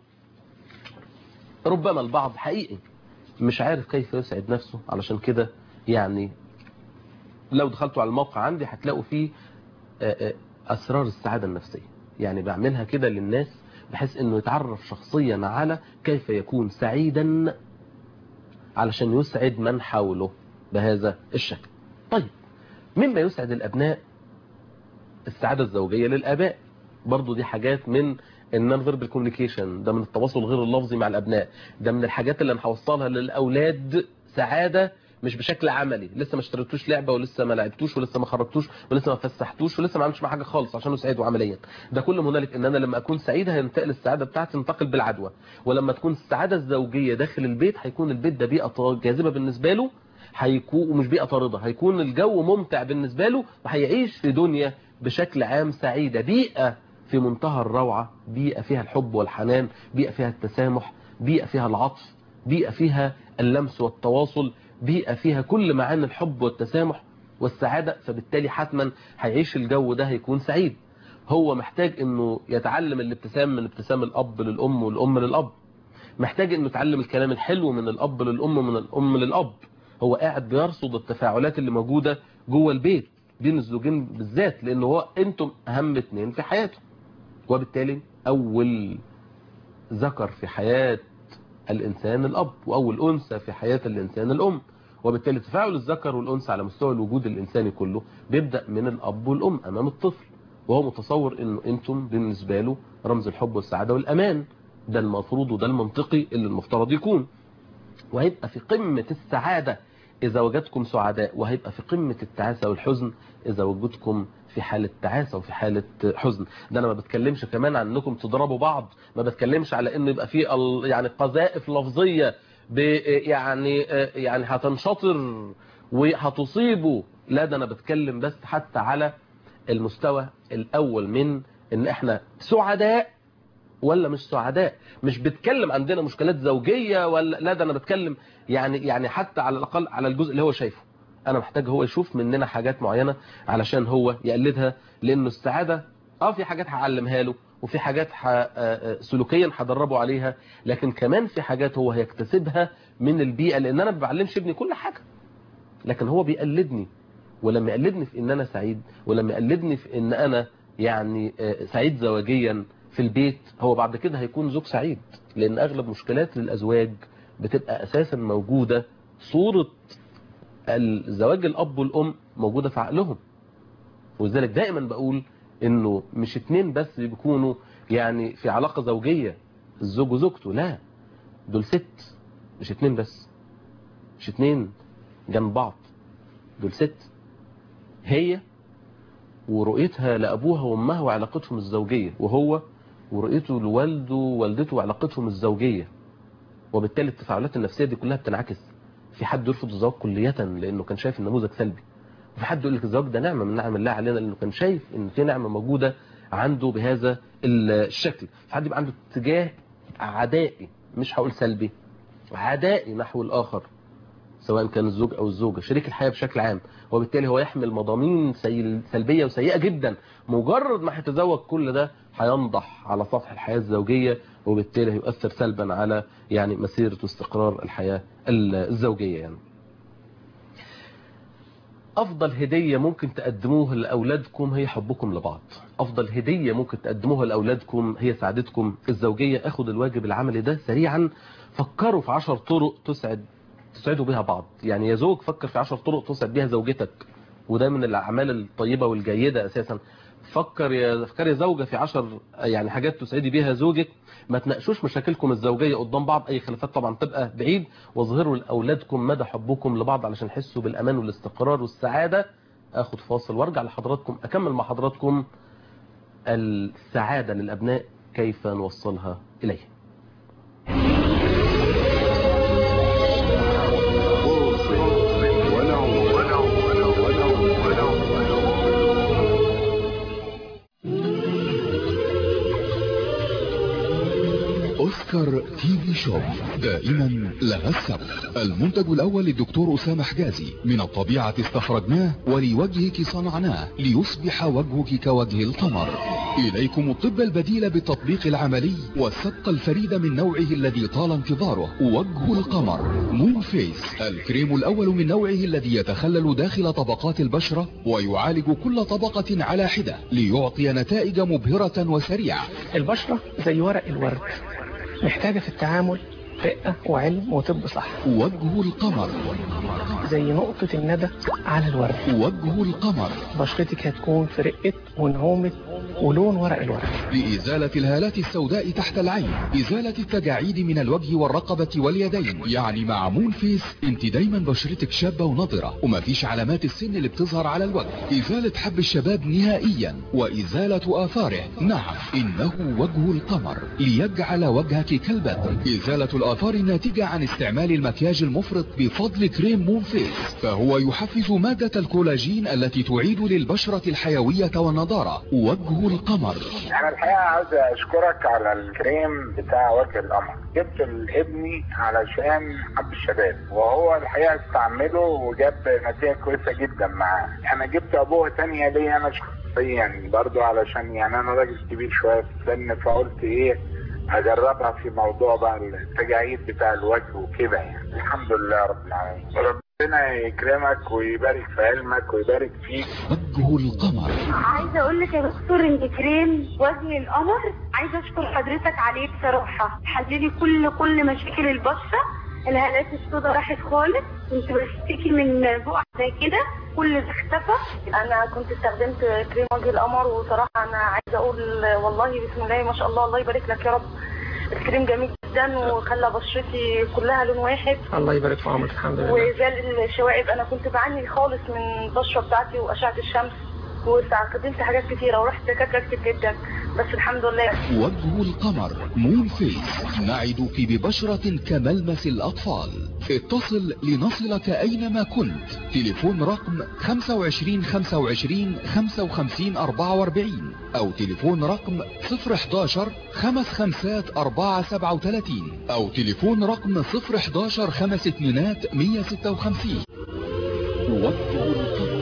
ربما البعض حقيقي مش عارف كيف يسعد نفسه علشان كده يعني لو دخلتوا على الموقع عندي هتلاقوا فيه اسرار السعادة النفسية يعني بعملها كده للناس بحيث انه يتعرف شخصيا على كيف يكون سعيدا علشان يسعد من حوله بهذا الشكل طيب مما يسعد الابناء السعادة الزوجية للاباء برضو دي حاجات من النون فيربال كوميونيكيشن ده من التواصل غير اللفظي مع الابناء ده من الحاجات اللي انا هوصلها للاولاد سعاده مش بشكل عملي لسه ما اشتريتوش لعبه ولسه ما لعبتوش ولسه ما خرجتوش ولسه ما فسحتوش ولسه ما عملتش مع حاجه خالص عشان اسعده عمليا ده كل هنالك ان انا لما اكون سعيد هينتقل السعاده بتاعتي تنتقل بالعدوى ولما تكون السعاده الزوجيه داخل البيت هيكون البيت ده بيئه جاذبه بالنسبه له هيكون ومش بيئة طاردة هيكون الجو ممتع بالنسبة له وهيعيش في دنيا بشكل عام سعيدة بيئة في منتهى الروعة بيئة فيها الحب والحنان بيئة فيها التسامح بيئة فيها العطف بيئة فيها اللمس والتواصل بيئة فيها كل معاني الحب والتسامح والسعادة فبالتالي حتما هيعيش الجو ده هيكون سعيد هو محتاج انه يتعلم الابتسام من ابتسام الاب للام والام للاب محتاج انه يتعلم الكلام الحلو من الاب للام ومن الام للاب هو قاعد بيرصد التفاعلات اللي موجودة جوه البيت بين الزوجين بالذات لان هو انتم اهم اتنين في حياته وبالتالي اول ذكر في حياة الانسان الاب واول انثى في حياة الانسان الام وبالتالي تفاعل الذكر والانثى على مستوى الوجود الانساني كله بيبدأ من الاب والام امام الطفل وهو متصور انه انتم بالنسبة له رمز الحب والسعادة والامان ده المفروض وده المنطقي اللي المفترض يكون وهيبقى في قمة السعادة إذا وجدكم سعداء وهيبقى في قمة التعاسة والحزن إذا وجدكم في حالة تعاسة وفي حالة حزن ده أنا ما بتكلمش كمان عن أنكم تضربوا بعض ما بتكلمش على أنه يبقى في يعني قذائف لفظية يعني يعني هتنشطر وهتصيبوا لا ده أنا بتكلم بس حتى على المستوى الأول من أن احنا سعداء ولا مش سعداء مش بتكلم عندنا مشكلات زوجية ولا لا ده انا بتكلم يعني يعني حتى على الاقل على الجزء اللي هو شايفه انا محتاج هو يشوف مننا حاجات معينة علشان هو يقلدها لانه السعادة اه في حاجات هعلمها له وفي حاجات سلوكيا هدربه عليها لكن كمان في حاجات هو هيكتسبها من البيئة لان انا ما بعلمش ابني كل حاجة لكن هو بيقلدني ولما يقلدني في ان انا سعيد ولما يقلدني في ان انا يعني سعيد زواجيا في البيت هو بعد كده هيكون زوج سعيد لان اغلب مشكلات الازواج بتبقى اساسا موجودة صورة الزواج الاب والام موجودة في عقلهم ولذلك دائما بقول انه مش اتنين بس بيكونوا يعني في علاقة زوجية الزوج وزوجته لا دول ست مش اتنين بس مش اتنين جنب بعض دول ست هي ورؤيتها لأبوها وأمها وعلاقتهم الزوجية وهو ورؤيته لوالده ووالدته وعلاقتهم الزوجية وبالتالي التفاعلات النفسية دي كلها بتنعكس في حد يرفض الزواج كلية لأنه كان شايف النموذج سلبي وفي حد يقول لك الزواج ده نعمة من نعم الله علينا لأنه كان شايف إن في نعمة موجودة عنده بهذا الشكل في حد يبقى عنده اتجاه عدائي مش هقول سلبي عدائي نحو الآخر سواء كان الزوج أو الزوجة شريك الحياة بشكل عام وبالتالي هو يحمل مضامين سلبية وسيئة جدا مجرد ما هيتزوج كل ده هينضح على سطح الحياة الزوجية وبالتالي هيؤثر سلبا على يعني مسيرة واستقرار الحياة الزوجية يعني أفضل هدية ممكن تقدموها لأولادكم هي حبكم لبعض أفضل هدية ممكن تقدموها لأولادكم هي سعادتكم الزوجية أخذ الواجب العملي ده سريعا فكروا في عشر طرق تسعد تسعدوا بها بعض يعني يا زوج فكر في عشر طرق تسعد بها زوجتك وده من الأعمال الطيبة والجيدة أساسا فكر يا فكر يا زوجة في عشر يعني حاجات تسعدي بيها زوجك ما تناقشوش مشاكلكم الزوجية قدام بعض أي خلافات طبعا تبقى بعيد واظهروا لأولادكم مدى حبكم لبعض علشان يحسوا بالأمان والاستقرار والسعادة أخد فاصل وارجع لحضراتكم أكمل مع حضراتكم السعادة للأبناء كيف نوصلها إليه أوسكار تي في شوب دائما لها السبق المنتج الأول للدكتور أسامة حجازي من الطبيعة استخرجناه ولوجهك صنعناه ليصبح وجهك كوجه القمر إليكم الطب البديل بالتطبيق العملي والسبق الفريد من نوعه الذي طال انتظاره وجه القمر مون فيس الكريم الأول من نوعه الذي يتخلل داخل طبقات البشرة ويعالج كل طبقة على حدة ليعطي نتائج مبهرة وسريعة البشرة زي ورق الورد محتاجة في التعامل رقة وعلم وطب صح وجه القمر زي نقطة الندى على الورد وجه القمر بشرتك هتكون في رقة ونعومة ولون ورق الورد لإزالة الهالات السوداء تحت العين إزالة التجاعيد من الوجه والرقبة واليدين يعني مع مون فيس انت دايما بشرتك شابة ونضرة ومفيش علامات السن اللي بتظهر على الوجه إزالة حب الشباب نهائيا وإزالة آثاره نعم إنه وجه القمر ليجعل وجهك كالبدر إزالة الآثار الناتجة عن استعمال المكياج المفرط بفضل كريم مون فيس فهو يحفز مادة الكولاجين التي تعيد للبشرة الحيوية والنضارة وجه القمر انا الحقيقه عاوز اشكرك على الكريم بتاع وجه القمر جبت لابني علشان حب الشباب وهو الحقيقه استعمله وجاب نتيجه كويسه جدا معاه انا جبت ابوه تانية ليا انا شخصيا برضو علشان يعني انا راجل كبير شويه في السن فقلت ايه اجربها في موضوع بقى التجاعيد بتاع الوجه وكده يعني الحمد لله رب العالمين ربنا يكرمك ويبارك في علمك ويبارك فيك وجه القمر عايزه اقول لك يا دكتور ان كريم وجه القمر عايزه اشكر حضرتك عليه بصراحه حللي كل كل مشاكل البشره الهالات السوداء راحت خالص كنت بشتكي من بقع زي كده كل ده اختفى انا كنت استخدمت كريم وجه القمر وصراحه انا عايزه اقول والله بسم الله ما شاء الله الله يبارك لك يا رب الكريم جميل جدا وخلى بشرتي كلها لون واحد الله يبارك في عمرك الحمد لله وزال الشوائب انا كنت بعاني خالص من البشره بتاعتي واشعه الشمس واستخدمت حاجات كتيره ورحت دكاتره كتير جدا بس الحمد لله وجه القمر مون فيس نعدك ببشرة كملمس الأطفال اتصل لنصلك أينما كنت تليفون رقم 25 25 55 44 أو تليفون رقم 011 خمس خمسات 4 37 أو تليفون رقم 011 خمس اتنينات 156 وجه القمر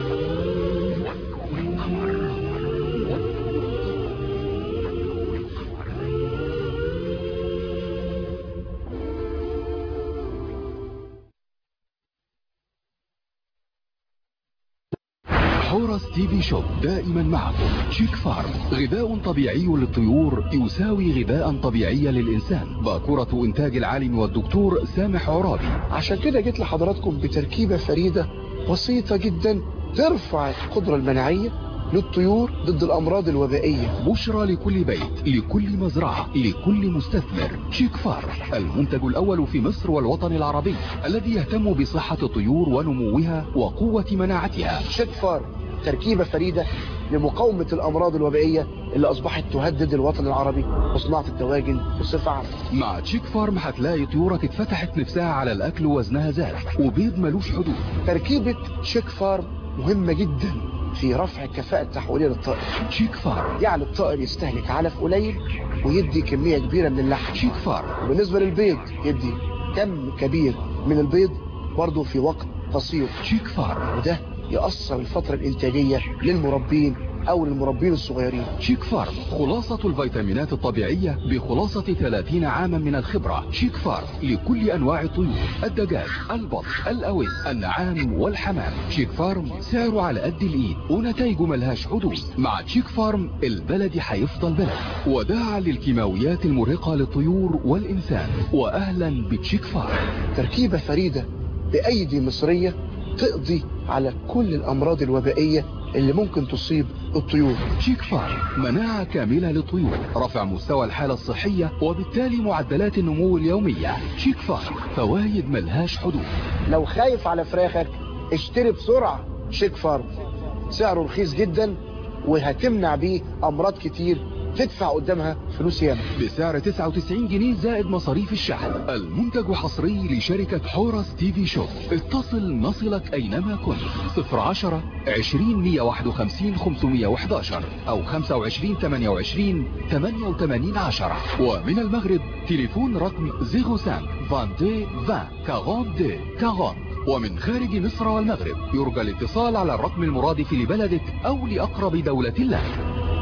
حورس تي في شوب دائما معكم شيك فارم غذاء طبيعي للطيور يساوي غذاء طبيعي للإنسان باكورة إنتاج العالم والدكتور سامح عرابي عشان كده جيت لحضراتكم بتركيبة فريدة بسيطة جدا ترفع القدرة المناعية للطيور ضد الأمراض الوبائية بشرى لكل بيت لكل مزرعة لكل مستثمر شيك فارم المنتج الأول في مصر والوطن العربي الذي يهتم بصحة الطيور ونموها وقوة مناعتها شيك فارم تركيبة فريدة لمقاومة الأمراض الوبائية اللي أصبحت تهدد الوطن العربي وصناعة الدواجن بصفة عامة مع تشيك فارم هتلاقي طيورك اتفتحت نفسها على الأكل ووزنها زاد وبيض ملوش حدود تركيبة شيك فارم مهمة جدا في رفع الكفاءة التحويلية للطائر تشيك فارم يعني الطائر يستهلك علف قليل ويدي كمية كبيرة من اللحم تشيك فارم وبالنسبة للبيض يدي كم كبير من البيض برضه في وقت قصير تشيك فارم وده يأثر الفترة الإنتاجية للمربين أو للمربين الصغيرين شيك فارم خلاصة الفيتامينات الطبيعية بخلاصة 30 عاما من الخبرة شيك فارم لكل أنواع الطيور الدجاج البط الأوز النعام والحمام شيك فارم سعره على قد الإيد ونتائجه ملهاش حدود مع شيك فارم البلد هيفضل بلد وداعا للكيماويات المرهقة للطيور والإنسان وأهلا بتشيك فارم تركيبة فريدة بأيدي مصرية تقضي على كل الأمراض الوبائية اللي ممكن تصيب الطيور شيك فارم مناعة كاملة للطيور رفع مستوى الحالة الصحية وبالتالي معدلات النمو اليومية شيك فارم فوايد ملهاش حدود لو خايف على فراخك اشتري بسرعة شيك فارم سعره رخيص جدا وهتمنع بيه أمراض كتير تدفع قدامها فلوس ياما بسعر 99 جنيه زائد مصاريف الشحن المنتج حصري لشركة حورس تي في شوب اتصل نصلك أينما كنت 010 20 151 511 أو 25 28 88 10 ومن المغرب تليفون رقم 05 22 20 42 40 ومن خارج مصر والمغرب يرجى الاتصال على الرقم المرادف لبلدك أو لأقرب دولة لك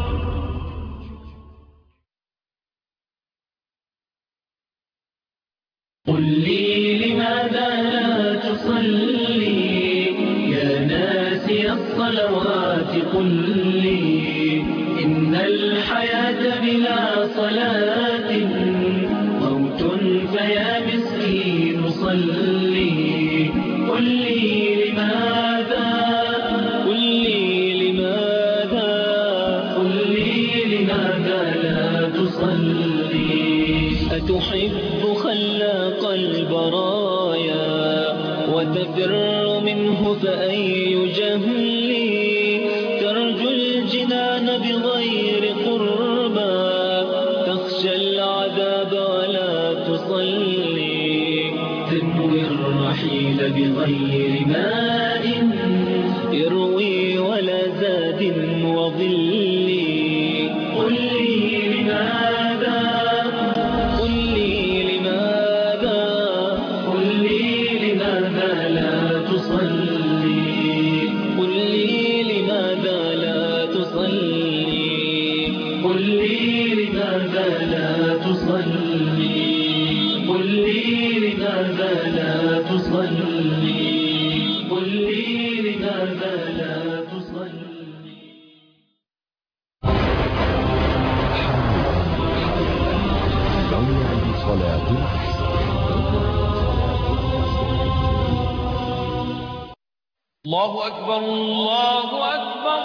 قل لي لماذا لا تصلي يا ناسي الصلوات قل لي إن الحياة بلا صلاة موت فيا مسكين صلي قل لي لماذا قل لي لماذا قل لي لماذا لا تصلي أتحب خلاق البرايا وتفر منه فأي جهل ترجو الجنان بغير قربى تخشى العذاب ولا تصلي بغير ماء يروي ولا زاد وظل قل لي لماذا قل لي لماذا قل لي لماذا لا تصلي قل لي لماذا لا تصلي قل لي لماذا لا تصلي قل لي لماذا لا تصلي قل لي لماذا لا تصلي موعد صلاة الله أكبر الله أكبر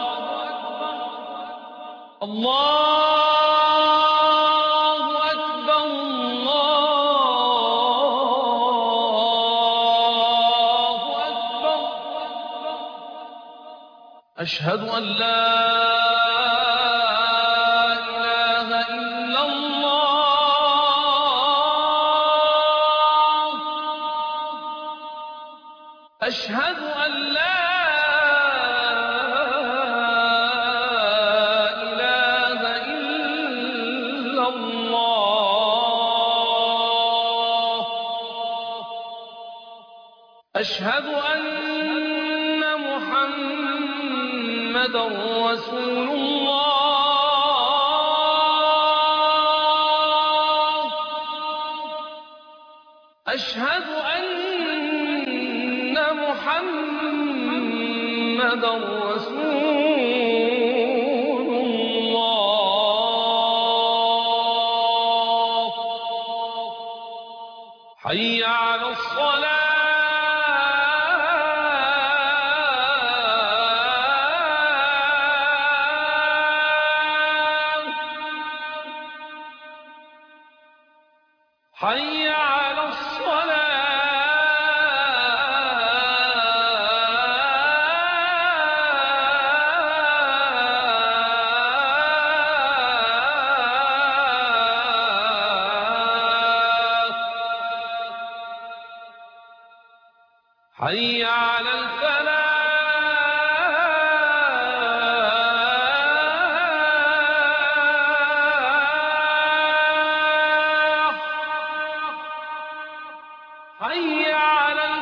الله أكبر الله أكبر أشهد أن لا إله إلا الله أشهد أن لا إله إلا الله أشهد أن محمدا رسول الله أشهد أن محمدا رسول الله حي على الصلاة حي على الصلاة حي على الفلاح حي على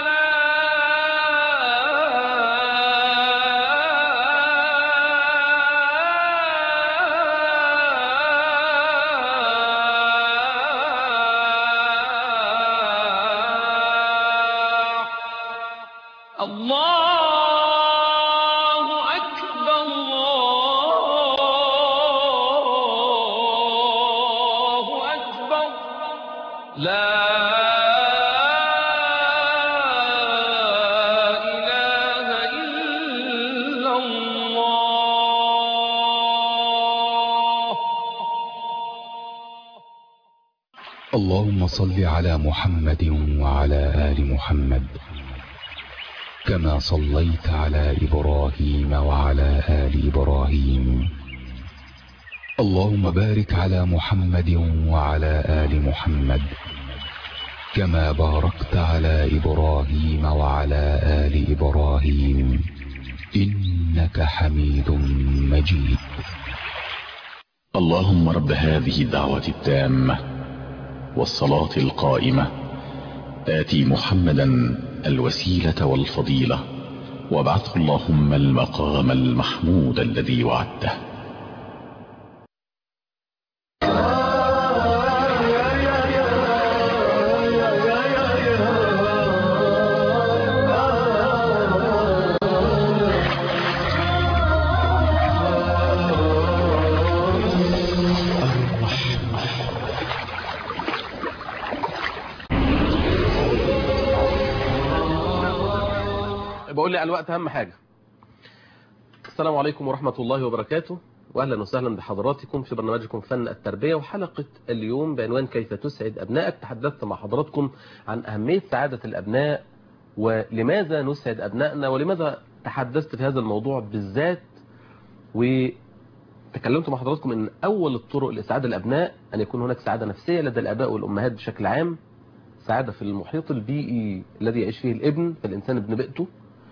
الفلاح الله أكبر الله أكبر لا إله إلا الله اللهم صل على محمد وعلى آل محمد كما صليت على إبراهيم وعلى آل إبراهيم اللهم بارك على محمد وعلى آل محمد كما باركت على إبراهيم وعلى آل إبراهيم إنك حميد مجيد اللهم رب هذه الدعوة التامة والصلاة القائمة آتي محمدا الوسيلة والفضيلة وابعثه اللهم المقام المحمود الذي وعدته بقول لي على الوقت اهم حاجة السلام عليكم ورحمة الله وبركاته واهلا وسهلا بحضراتكم في برنامجكم فن التربية وحلقة اليوم بعنوان كيف تسعد ابنائك تحدثت مع حضراتكم عن اهمية سعادة الابناء ولماذا نسعد ابنائنا ولماذا تحدثت في هذا الموضوع بالذات وتكلمت مع حضراتكم ان اول الطرق لاسعاد الابناء ان يكون هناك سعادة نفسية لدى الاباء والامهات بشكل عام السعادة في المحيط البيئي الذي يعيش فيه الابن فالإنسان ابن بيئته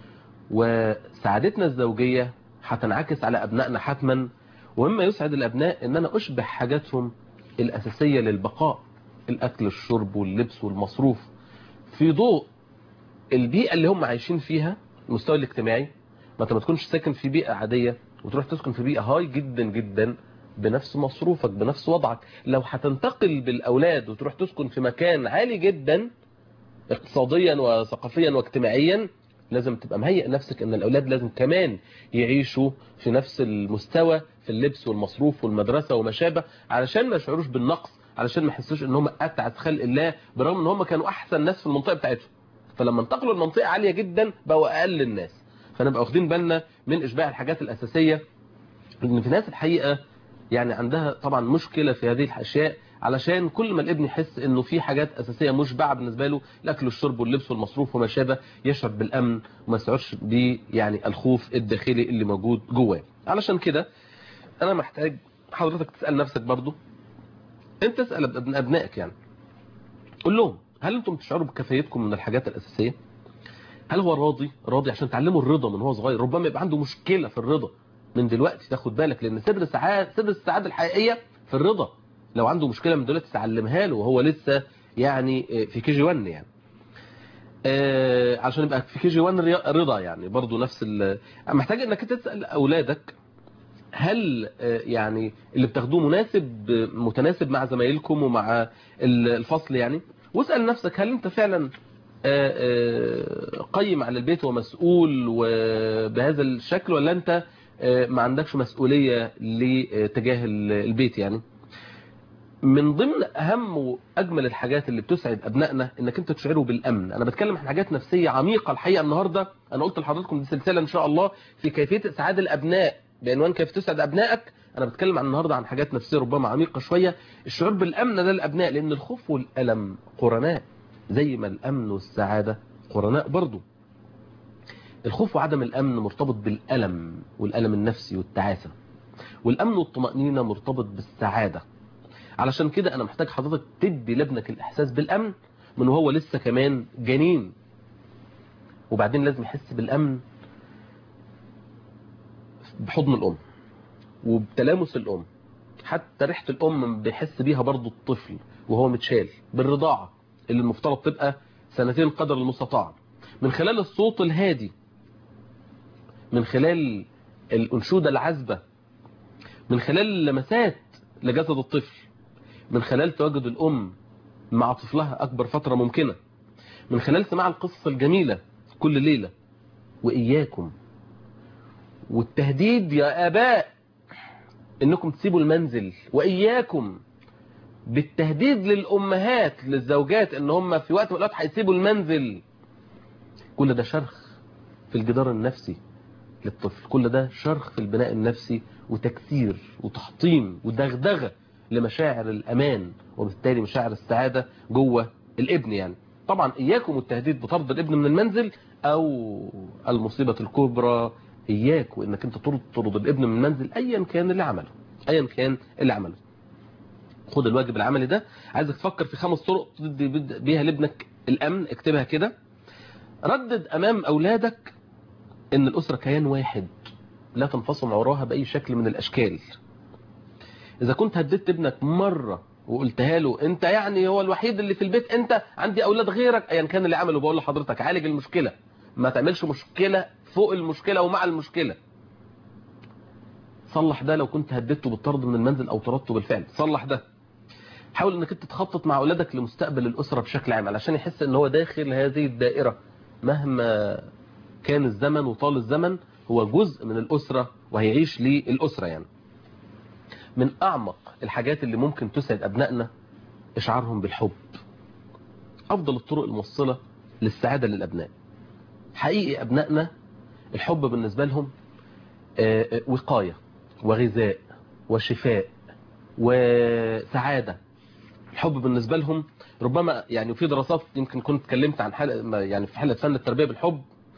وسعادتنا الزوجية هتنعكس على أبنائنا حتما ومما يسعد الأبناء إن أنا أشبه حاجاتهم الأساسية للبقاء الأكل الشرب واللبس والمصروف في ضوء البيئة اللي هم عايشين فيها المستوى الاجتماعي ما انت ما تكونش ساكن في بيئة عادية وتروح تسكن في بيئة هاي جدا جدا بنفس مصروفك بنفس وضعك لو هتنتقل بالأولاد وتروح تسكن في مكان عالي جدا اقتصاديا وثقافيا واجتماعيا لازم تبقى مهيئ نفسك ان الاولاد لازم كمان يعيشوا في نفس المستوى في اللبس والمصروف والمدرسة وما شابه علشان ما يشعروش بالنقص علشان ما يحسوش ان هم اتعس خلق الله برغم ان هم كانوا احسن ناس في المنطقة بتاعتهم فلما انتقلوا لمنطقة عالية جدا بقوا اقل الناس فنبقى واخدين بالنا من اشباع الحاجات الاساسية لان في ناس الحقيقة يعني عندها طبعا مشكلة في هذه الاشياء علشان كل ما الابن يحس انه في حاجات اساسيه مشبعه بالنسبه له الاكل والشرب واللبس والمصروف وما شابه يشعر بالامن وما يشعرش ب يعني الخوف الداخلي اللي موجود جواه علشان كده انا محتاج حضرتك تسال نفسك برضو انت تسال ابن ابنائك يعني قول لهم هل انتم تشعروا بكفايتكم من الحاجات الاساسيه هل هو راضي راضي عشان تعلمه الرضا من هو صغير ربما يبقى عنده مشكله في الرضا من دلوقتي تاخد بالك لان سر السعاده سر السعاده الحقيقيه في الرضا لو عنده مشكلة من دلوقتي تعلمها له وهو لسه يعني في كي جي 1 يعني آه عشان يبقى في كي جي 1 رضا يعني برضو نفس ال محتاج انك تسأل اولادك هل آه يعني اللي بتاخدوه مناسب متناسب مع زمايلكم ومع الفصل يعني واسأل نفسك هل انت فعلا آه قيم على البيت ومسؤول وبهذا الشكل ولا انت ما عندكش مسؤولية لتجاه البيت يعني من ضمن اهم واجمل الحاجات اللي بتسعد ابنائنا انك انت تشعره بالامن انا بتكلم عن حاجات نفسيه عميقه الحقيقه النهارده انا قلت لحضراتكم دي سلسله ان شاء الله في كيفيه اسعاد الابناء بعنوان كيف تسعد ابنائك انا بتكلم عن النهارده عن حاجات نفسيه ربما عميقه شويه الشعور بالامن ده للابناء لان الخوف والالم قرناء زي ما الامن والسعاده قرناء برضه الخوف وعدم الامن مرتبط بالالم والالم النفسي والتعاسه والامن والطمانينه مرتبط بالسعاده علشان كده انا محتاج حضرتك تدي لابنك الاحساس بالامن من وهو لسه كمان جنين وبعدين لازم يحس بالامن بحضن الام وبتلامس الام حتى ريحه الام بيحس بيها برضو الطفل وهو متشال بالرضاعه اللي المفترض تبقى سنتين قدر المستطاع من خلال الصوت الهادي من خلال الانشوده العذبه من خلال اللمسات لجسد الطفل من خلال تواجد الأم مع طفلها أكبر فترة ممكنة من خلال سماع القصة الجميلة كل ليلة وإياكم والتهديد يا آباء إنكم تسيبوا المنزل وإياكم بالتهديد للأمهات للزوجات إن هم في وقت من الأوقات هيسيبوا المنزل كل ده شرخ في الجدار النفسي للطفل كل ده شرخ في البناء النفسي وتكسير وتحطيم ودغدغه لمشاعر الأمان وبالتالي مشاعر السعادة جوه الابن يعني طبعا إياكم التهديد بطرد الابن من المنزل أو المصيبة الكبرى إياك وإنك أنت تطرد الابن من المنزل أيا كان اللي عمله أيا كان اللي عمله خد الواجب العملي ده عايزك تفكر في خمس طرق تدي بيها لابنك الأمن اكتبها كده ردد أمام أولادك إن الأسرة كيان واحد لا تنفصل عراها بأي شكل من الأشكال إذا كنت هددت ابنك مرة وقلتها له انت يعني هو الوحيد اللي في البيت انت عندي اولاد غيرك ايا كان اللي عمله بقول لحضرتك عالج المشكلة ما تعملش مشكلة فوق المشكلة ومع المشكلة صلح ده لو كنت هددته بالطرد من المنزل او طردته بالفعل صلح ده حاول انك انت تخطط مع اولادك لمستقبل الاسرة بشكل عام علشان يحس ان هو داخل هذه الدائرة مهما كان الزمن وطال الزمن هو جزء من الاسرة وهيعيش للاسرة يعني من أعمق الحاجات اللي ممكن تسعد أبنائنا إشعارهم بالحب أفضل الطرق الموصلة للسعادة للأبناء حقيقي أبنائنا الحب بالنسبة لهم وقاية وغذاء وشفاء وسعادة الحب بالنسبة لهم ربما يعني في دراسات يمكن كنت اتكلمت عن حلقة يعني في حلقة فن التربية بالحب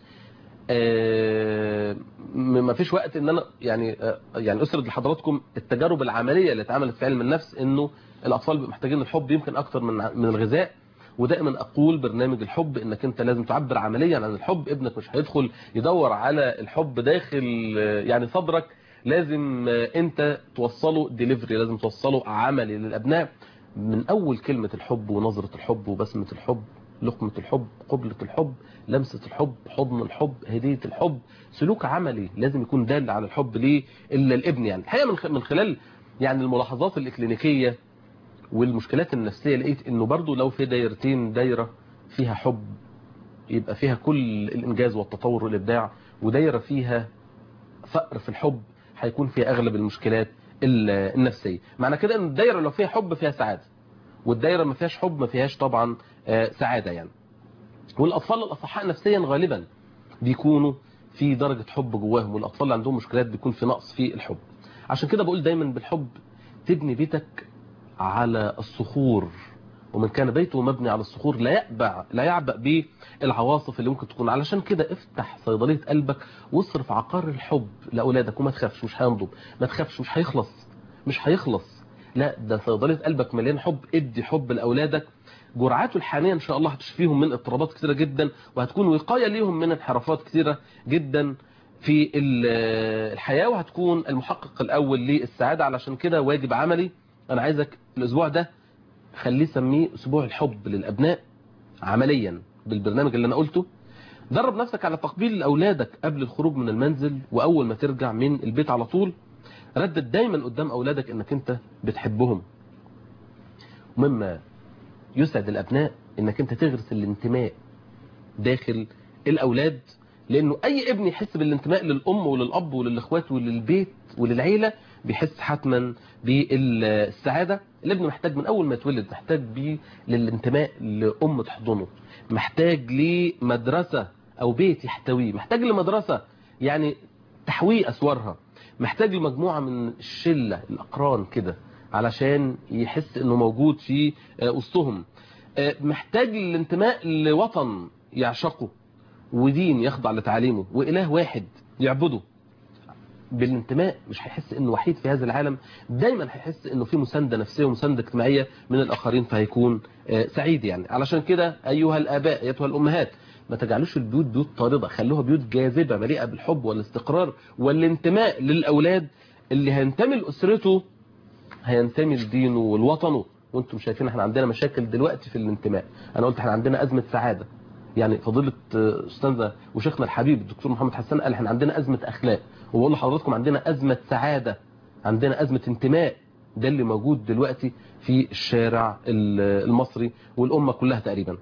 ما فيش وقت ان انا يعني يعني اسرد لحضراتكم التجارب العمليه اللي اتعملت في علم النفس انه الاطفال محتاجين الحب يمكن اكتر من من الغذاء ودائما اقول برنامج الحب انك انت لازم تعبر عمليا عن الحب ابنك مش هيدخل يدور على الحب داخل آه، يعني صدرك لازم آه، انت توصله ديليفري لازم توصله عملي للابناء من اول كلمة الحب ونظرة الحب وبسمة الحب لقمة الحب قبلة الحب لمسة الحب حضن الحب هدية الحب سلوك عملي لازم يكون دال على الحب ليه الا الابن يعني الحقيقة من خ- من خلال يعني الملاحظات الإكلينيكية والمشكلات النفسية لقيت انه برضو لو في دايرتين دايرة فيها حب يبقى فيها كل الإنجاز والتطور والإبداع ودايرة فيها فقر في الحب هيكون فيها أغلب المشكلات ال- النفسية معنى كده ان الدايرة لو فيها حب فيها سعادة والدايرة ما فيهاش حب ما فيهاش طبعا آه، سعادة يعني والأطفال الأصحاء نفسيا غالبا بيكونوا في درجة حب جواهم والأطفال اللي عندهم مشكلات بيكون في نقص في الحب عشان كده بقول دايما بالحب تبني بيتك على الصخور ومن كان بيته مبني على الصخور لا يأبع لا يعبأ بالعواصف اللي ممكن تكون علشان كده افتح صيدلية قلبك واصرف عقار الحب لأولادك وما تخافش مش هينضب ما تخافش مش هيخلص مش هيخلص لا ده صيدلية قلبك مليان حب ادي حب لأولادك جرعاته الحانية ان شاء الله هتشفيهم من اضطرابات كثيرة جدا وهتكون وقاية ليهم من انحرافات كثيرة جدا في ال- الحياة وهتكون المحقق الأول للسعادة علشان كده واجب عملي أنا عايزك الأسبوع ده خليه سميه أسبوع الحب للأبناء عمليا بالبرنامج اللي أنا قلته درب نفسك على تقبيل أولادك قبل الخروج من المنزل وأول ما ترجع من البيت على طول ردد دايما قدام أولادك أنك أنت بتحبهم مما يسعد الأبناء أنك أنت تغرس الانتماء داخل الأولاد لأنه أي ابن يحس بالانتماء للأم وللأب وللإخوات وللبيت وللعيلة بيحس حتما بالسعادة الابن محتاج من أول ما يتولد محتاج بيه للانتماء لأم تحضنه محتاج لمدرسة أو بيت يحتويه محتاج لمدرسة يعني تحويه أسوارها محتاج لمجموعة من الشلة الأقران كده علشان يحس انه موجود في آه، وسطهم آه، محتاج الانتماء لوطن يعشقه ودين يخضع لتعليمه وإله واحد يعبده بالانتماء مش هيحس انه وحيد في هذا العالم دايما هيحس انه في مساندة نفسية ومساندة اجتماعية من الاخرين فهيكون آه، سعيد يعني علشان كده ايها الاباء ايتها الامهات ما تجعلوش البيوت بيوت طاردة خلوها بيوت جاذبة مليئة بالحب والاستقرار والانتماء للاولاد اللي هينتمي لاسرته هينتمي لدينه ولوطنه وانتم شايفين احنا عندنا مشاكل دلوقتي في الانتماء انا قلت احنا عندنا ازمة سعادة يعني فضيلة آه، استاذنا وشيخنا الحبيب الدكتور محمد حسان قال احنا عندنا ازمة اخلاق وبقول لحضراتكم عندنا ازمة سعادة عندنا ازمة انتماء ده اللي موجود دلوقتي في الشارع ال- المصري والامة كلها تقريبا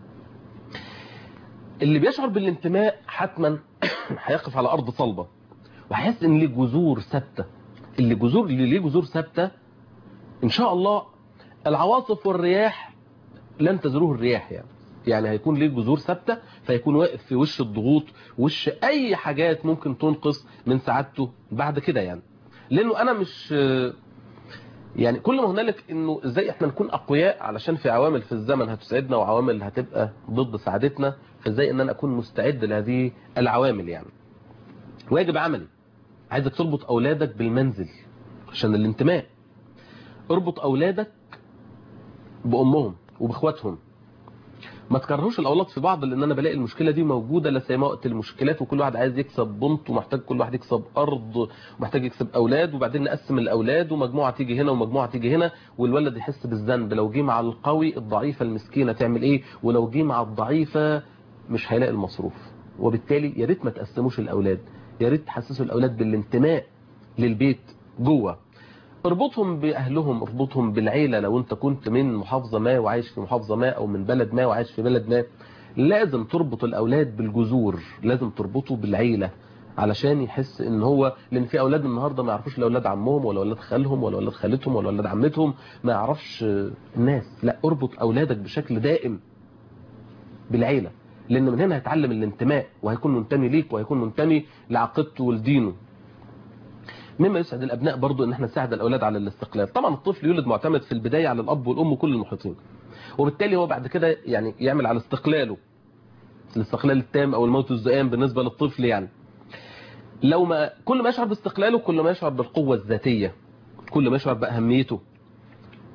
اللي بيشعر بالانتماء حتما هيقف على ارض صلبة وهيحس ان ليه جذور ثابته اللي جذور اللي ليه جذور ثابته ان شاء الله العواصف والرياح لن تزروه الرياح يعني يعني هيكون ليه جذور ثابته فيكون واقف في وش الضغوط وش اي حاجات ممكن تنقص من سعادته بعد كده يعني لانه انا مش يعني كل ما هنالك انه ازاي احنا نكون اقوياء علشان في عوامل في الزمن هتسعدنا وعوامل هتبقى ضد سعادتنا فازاي ان انا اكون مستعد لهذه العوامل يعني واجب عملي عايزك تربط اولادك بالمنزل عشان الانتماء اربط اولادك بامهم وباخواتهم ما تكرهوش الاولاد في بعض لان انا بلاقي المشكله دي موجوده لا سيما وقت المشكلات وكل واحد عايز يكسب بنت ومحتاج كل واحد يكسب ارض ومحتاج يكسب اولاد وبعدين نقسم الاولاد ومجموعه تيجي هنا ومجموعه تيجي هنا والولد يحس بالذنب لو جه مع القوي الضعيفه المسكينه تعمل ايه ولو جه مع الضعيفه مش هيلاقي المصروف وبالتالي يا ريت ما تقسموش الاولاد يا ريت تحسسوا الاولاد بالانتماء للبيت جوه اربطهم باهلهم اربطهم بالعيله لو انت كنت من محافظه ما وعايش في محافظه ما او من بلد ما وعايش في بلد ما لازم تربط الاولاد بالجذور لازم تربطه بالعيله علشان يحس ان هو لان في اولاد النهارده ما يعرفوش لا اولاد عمهم ولا اولاد خالهم ولا اولاد خالتهم ولا اولاد عمتهم ما يعرفش الناس لا اربط اولادك بشكل دائم بالعيله لان من هنا هيتعلم الانتماء وهيكون منتمي ليك وهيكون منتمي لعقيدته ولدينه مما يسعد الابناء برضو ان احنا نساعد الاولاد على الاستقلال طبعا الطفل يولد معتمد في البدايه على الاب والام وكل المحيطين وبالتالي هو بعد كده يعني يعمل على استقلاله الاستقلال التام او الموت الزئام بالنسبه للطفل يعني لو ما كل ما يشعر باستقلاله كل ما يشعر بالقوه الذاتيه كل ما يشعر باهميته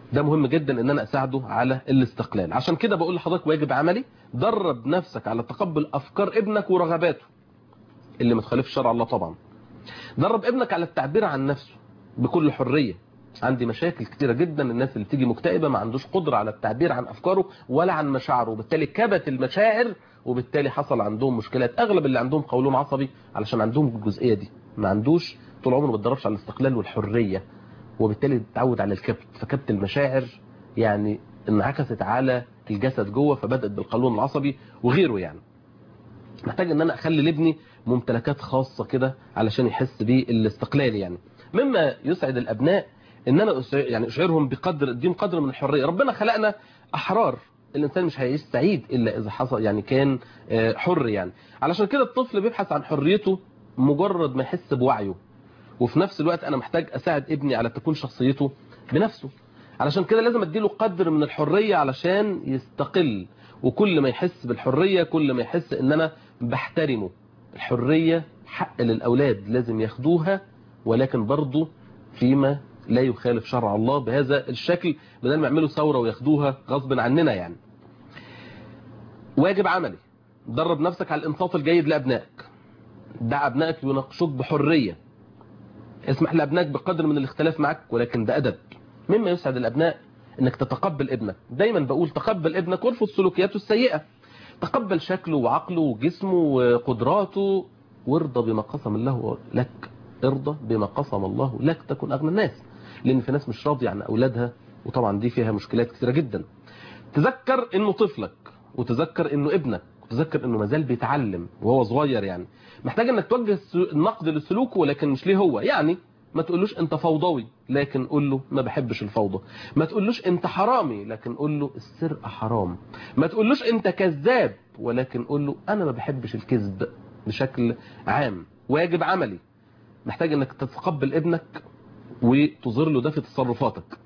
ده مهم جدا ان انا اساعده على الاستقلال عشان كده بقول لحضرتك واجب عملي درب نفسك على تقبل افكار ابنك ورغباته اللي ما تخالفش شرع الله طبعا درب ابنك على التعبير عن نفسه بكل حرية عندي مشاكل كتيرة جدا الناس اللي بتيجي مكتئبة ما عندوش قدرة على التعبير عن أفكاره ولا عن مشاعره وبالتالي كبت المشاعر وبالتالي حصل عندهم مشكلات أغلب اللي عندهم قولون عصبي علشان عندهم الجزئية دي ما عندوش طول عمره ما اتدربش على الاستقلال والحرية وبالتالي اتعود على الكبت فكبت المشاعر يعني انعكست على الجسد جوه فبدأت بالقولون العصبي وغيره يعني محتاج ان انا اخلي لابني ممتلكات خاصة كده علشان يحس بالاستقلال يعني مما يسعد الابناء ان انا أسع- يعني اشعرهم بقدر اديهم قدر من الحرية ربنا خلقنا احرار الانسان مش هيعيش سعيد الا اذا حصل يعني كان آه، حر يعني علشان كده الطفل بيبحث عن حريته مجرد ما يحس بوعيه وفي نفس الوقت انا محتاج اساعد ابني على تكون شخصيته بنفسه علشان كده لازم اديله قدر من الحرية علشان يستقل وكل ما يحس بالحرية كل ما يحس ان انا بحترمه الحرية حق للاولاد لازم ياخدوها ولكن برضه فيما لا يخالف شرع الله بهذا الشكل بدل ما يعملوا ثورة وياخدوها غصب عننا يعني واجب عملي درب نفسك على الانصات الجيد لابنائك دع ابنائك يناقشوك بحرية اسمح لابنائك بقدر من الاختلاف معك ولكن بأدب مما يسعد الابناء انك تتقبل ابنك دايما بقول تقبل ابنك وارفض سلوكياته السيئة تقبل شكله وعقله وجسمه وقدراته وارضى بما قسم الله لك ارضى بما قسم الله لك تكن اغنى الناس لان في ناس مش راضيه عن اولادها وطبعا دي فيها مشكلات كثيره جدا تذكر انه طفلك وتذكر انه ابنك وتذكر انه مازال بيتعلم وهو صغير يعني محتاج انك توجه الس- النقد لسلوكه ولكن مش ليه هو يعني ما تقولوش انت فوضوي لكن قول له ما بحبش الفوضى ما تقولوش انت حرامي لكن قول له السرقه حرام ما تقولوش انت كذاب ولكن قول له انا ما بحبش الكذب بشكل عام واجب عملي محتاج انك تتقبل ابنك وتظهر له ده في تصرفاتك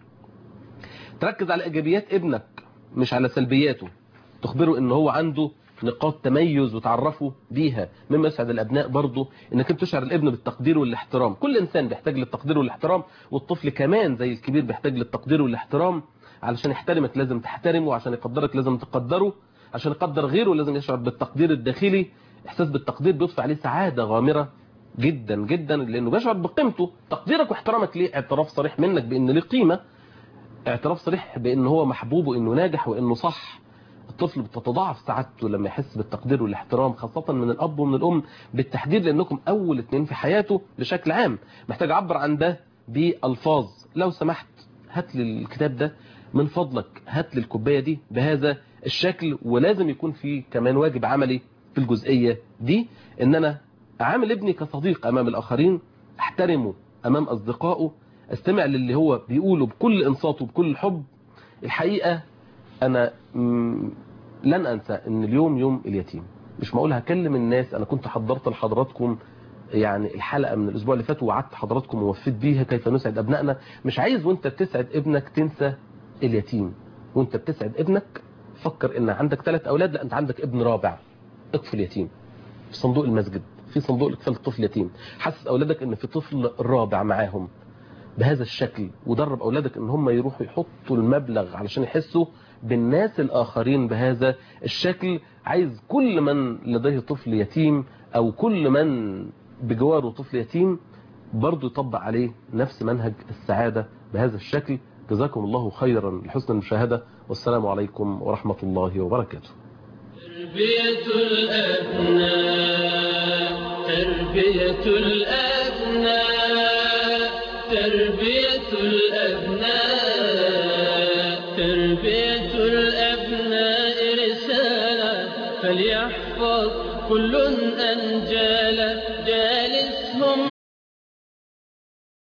تركز على ايجابيات ابنك مش على سلبياته تخبره ان هو عنده نقاط تميز وتعرفه بيها مما يسعد الابناء برضه انك انت تشعر الابن بالتقدير والاحترام كل انسان بيحتاج للتقدير والاحترام والطفل كمان زي الكبير بيحتاج للتقدير والاحترام علشان يحترمك لازم تحترمه وعشان يقدرك لازم تقدره عشان يقدر غيره لازم يشعر بالتقدير الداخلي احساس بالتقدير بيضفي عليه سعاده غامره جدا جدا لانه بيشعر بقيمته تقديرك واحترامك ليه اعتراف صريح منك بان ليه قيمه اعتراف صريح بان هو محبوب وانه ناجح وانه صح الطفل بتتضاعف سعادته لما يحس بالتقدير والاحترام خاصة من الأب ومن الأم بالتحديد لأنكم أول اتنين في حياته بشكل عام محتاج أعبر عن ده بألفاظ لو سمحت هات لي الكتاب ده من فضلك هات لي الكوباية دي بهذا الشكل ولازم يكون في كمان واجب عملي في الجزئية دي إن أنا أعامل ابني كصديق أمام الآخرين أحترمه أمام أصدقائه استمع للي هو بيقوله بكل انصات وبكل حب الحقيقة انا مم، لن انسى ان اليوم يوم اليتيم مش معقول هكلم الناس انا كنت حضرت لحضراتكم يعني الحلقة من الاسبوع اللي فات ووعدت حضراتكم ووفيت بيها كيف نسعد ابنائنا مش عايز وانت بتسعد ابنك تنسى اليتيم وانت بتسعد ابنك فكر ان عندك ثلاث اولاد لا انت عندك ابن رابع اطفل يتيم في صندوق المسجد في صندوق الاطفال الطفل يتيم حسس اولادك ان في طفل رابع معاهم بهذا الشكل ودرب أولادك ان هم يروحوا يحطوا المبلغ علشان يحسوا بالناس الآخرين بهذا الشكل عايز كل من لديه طفل يتيم أو كل من بجواره طفل يتيم برضه يطبق عليه نفس منهج السعادة بهذا الشكل جزاكم الله خيرا لحسن المشاهدة والسلام عليكم ورحمة الله وبركاته تربية الأبناء تربية الأبناء تربية الأبناء تربية الأبناء رسالة فليحفظ كل أنجال جال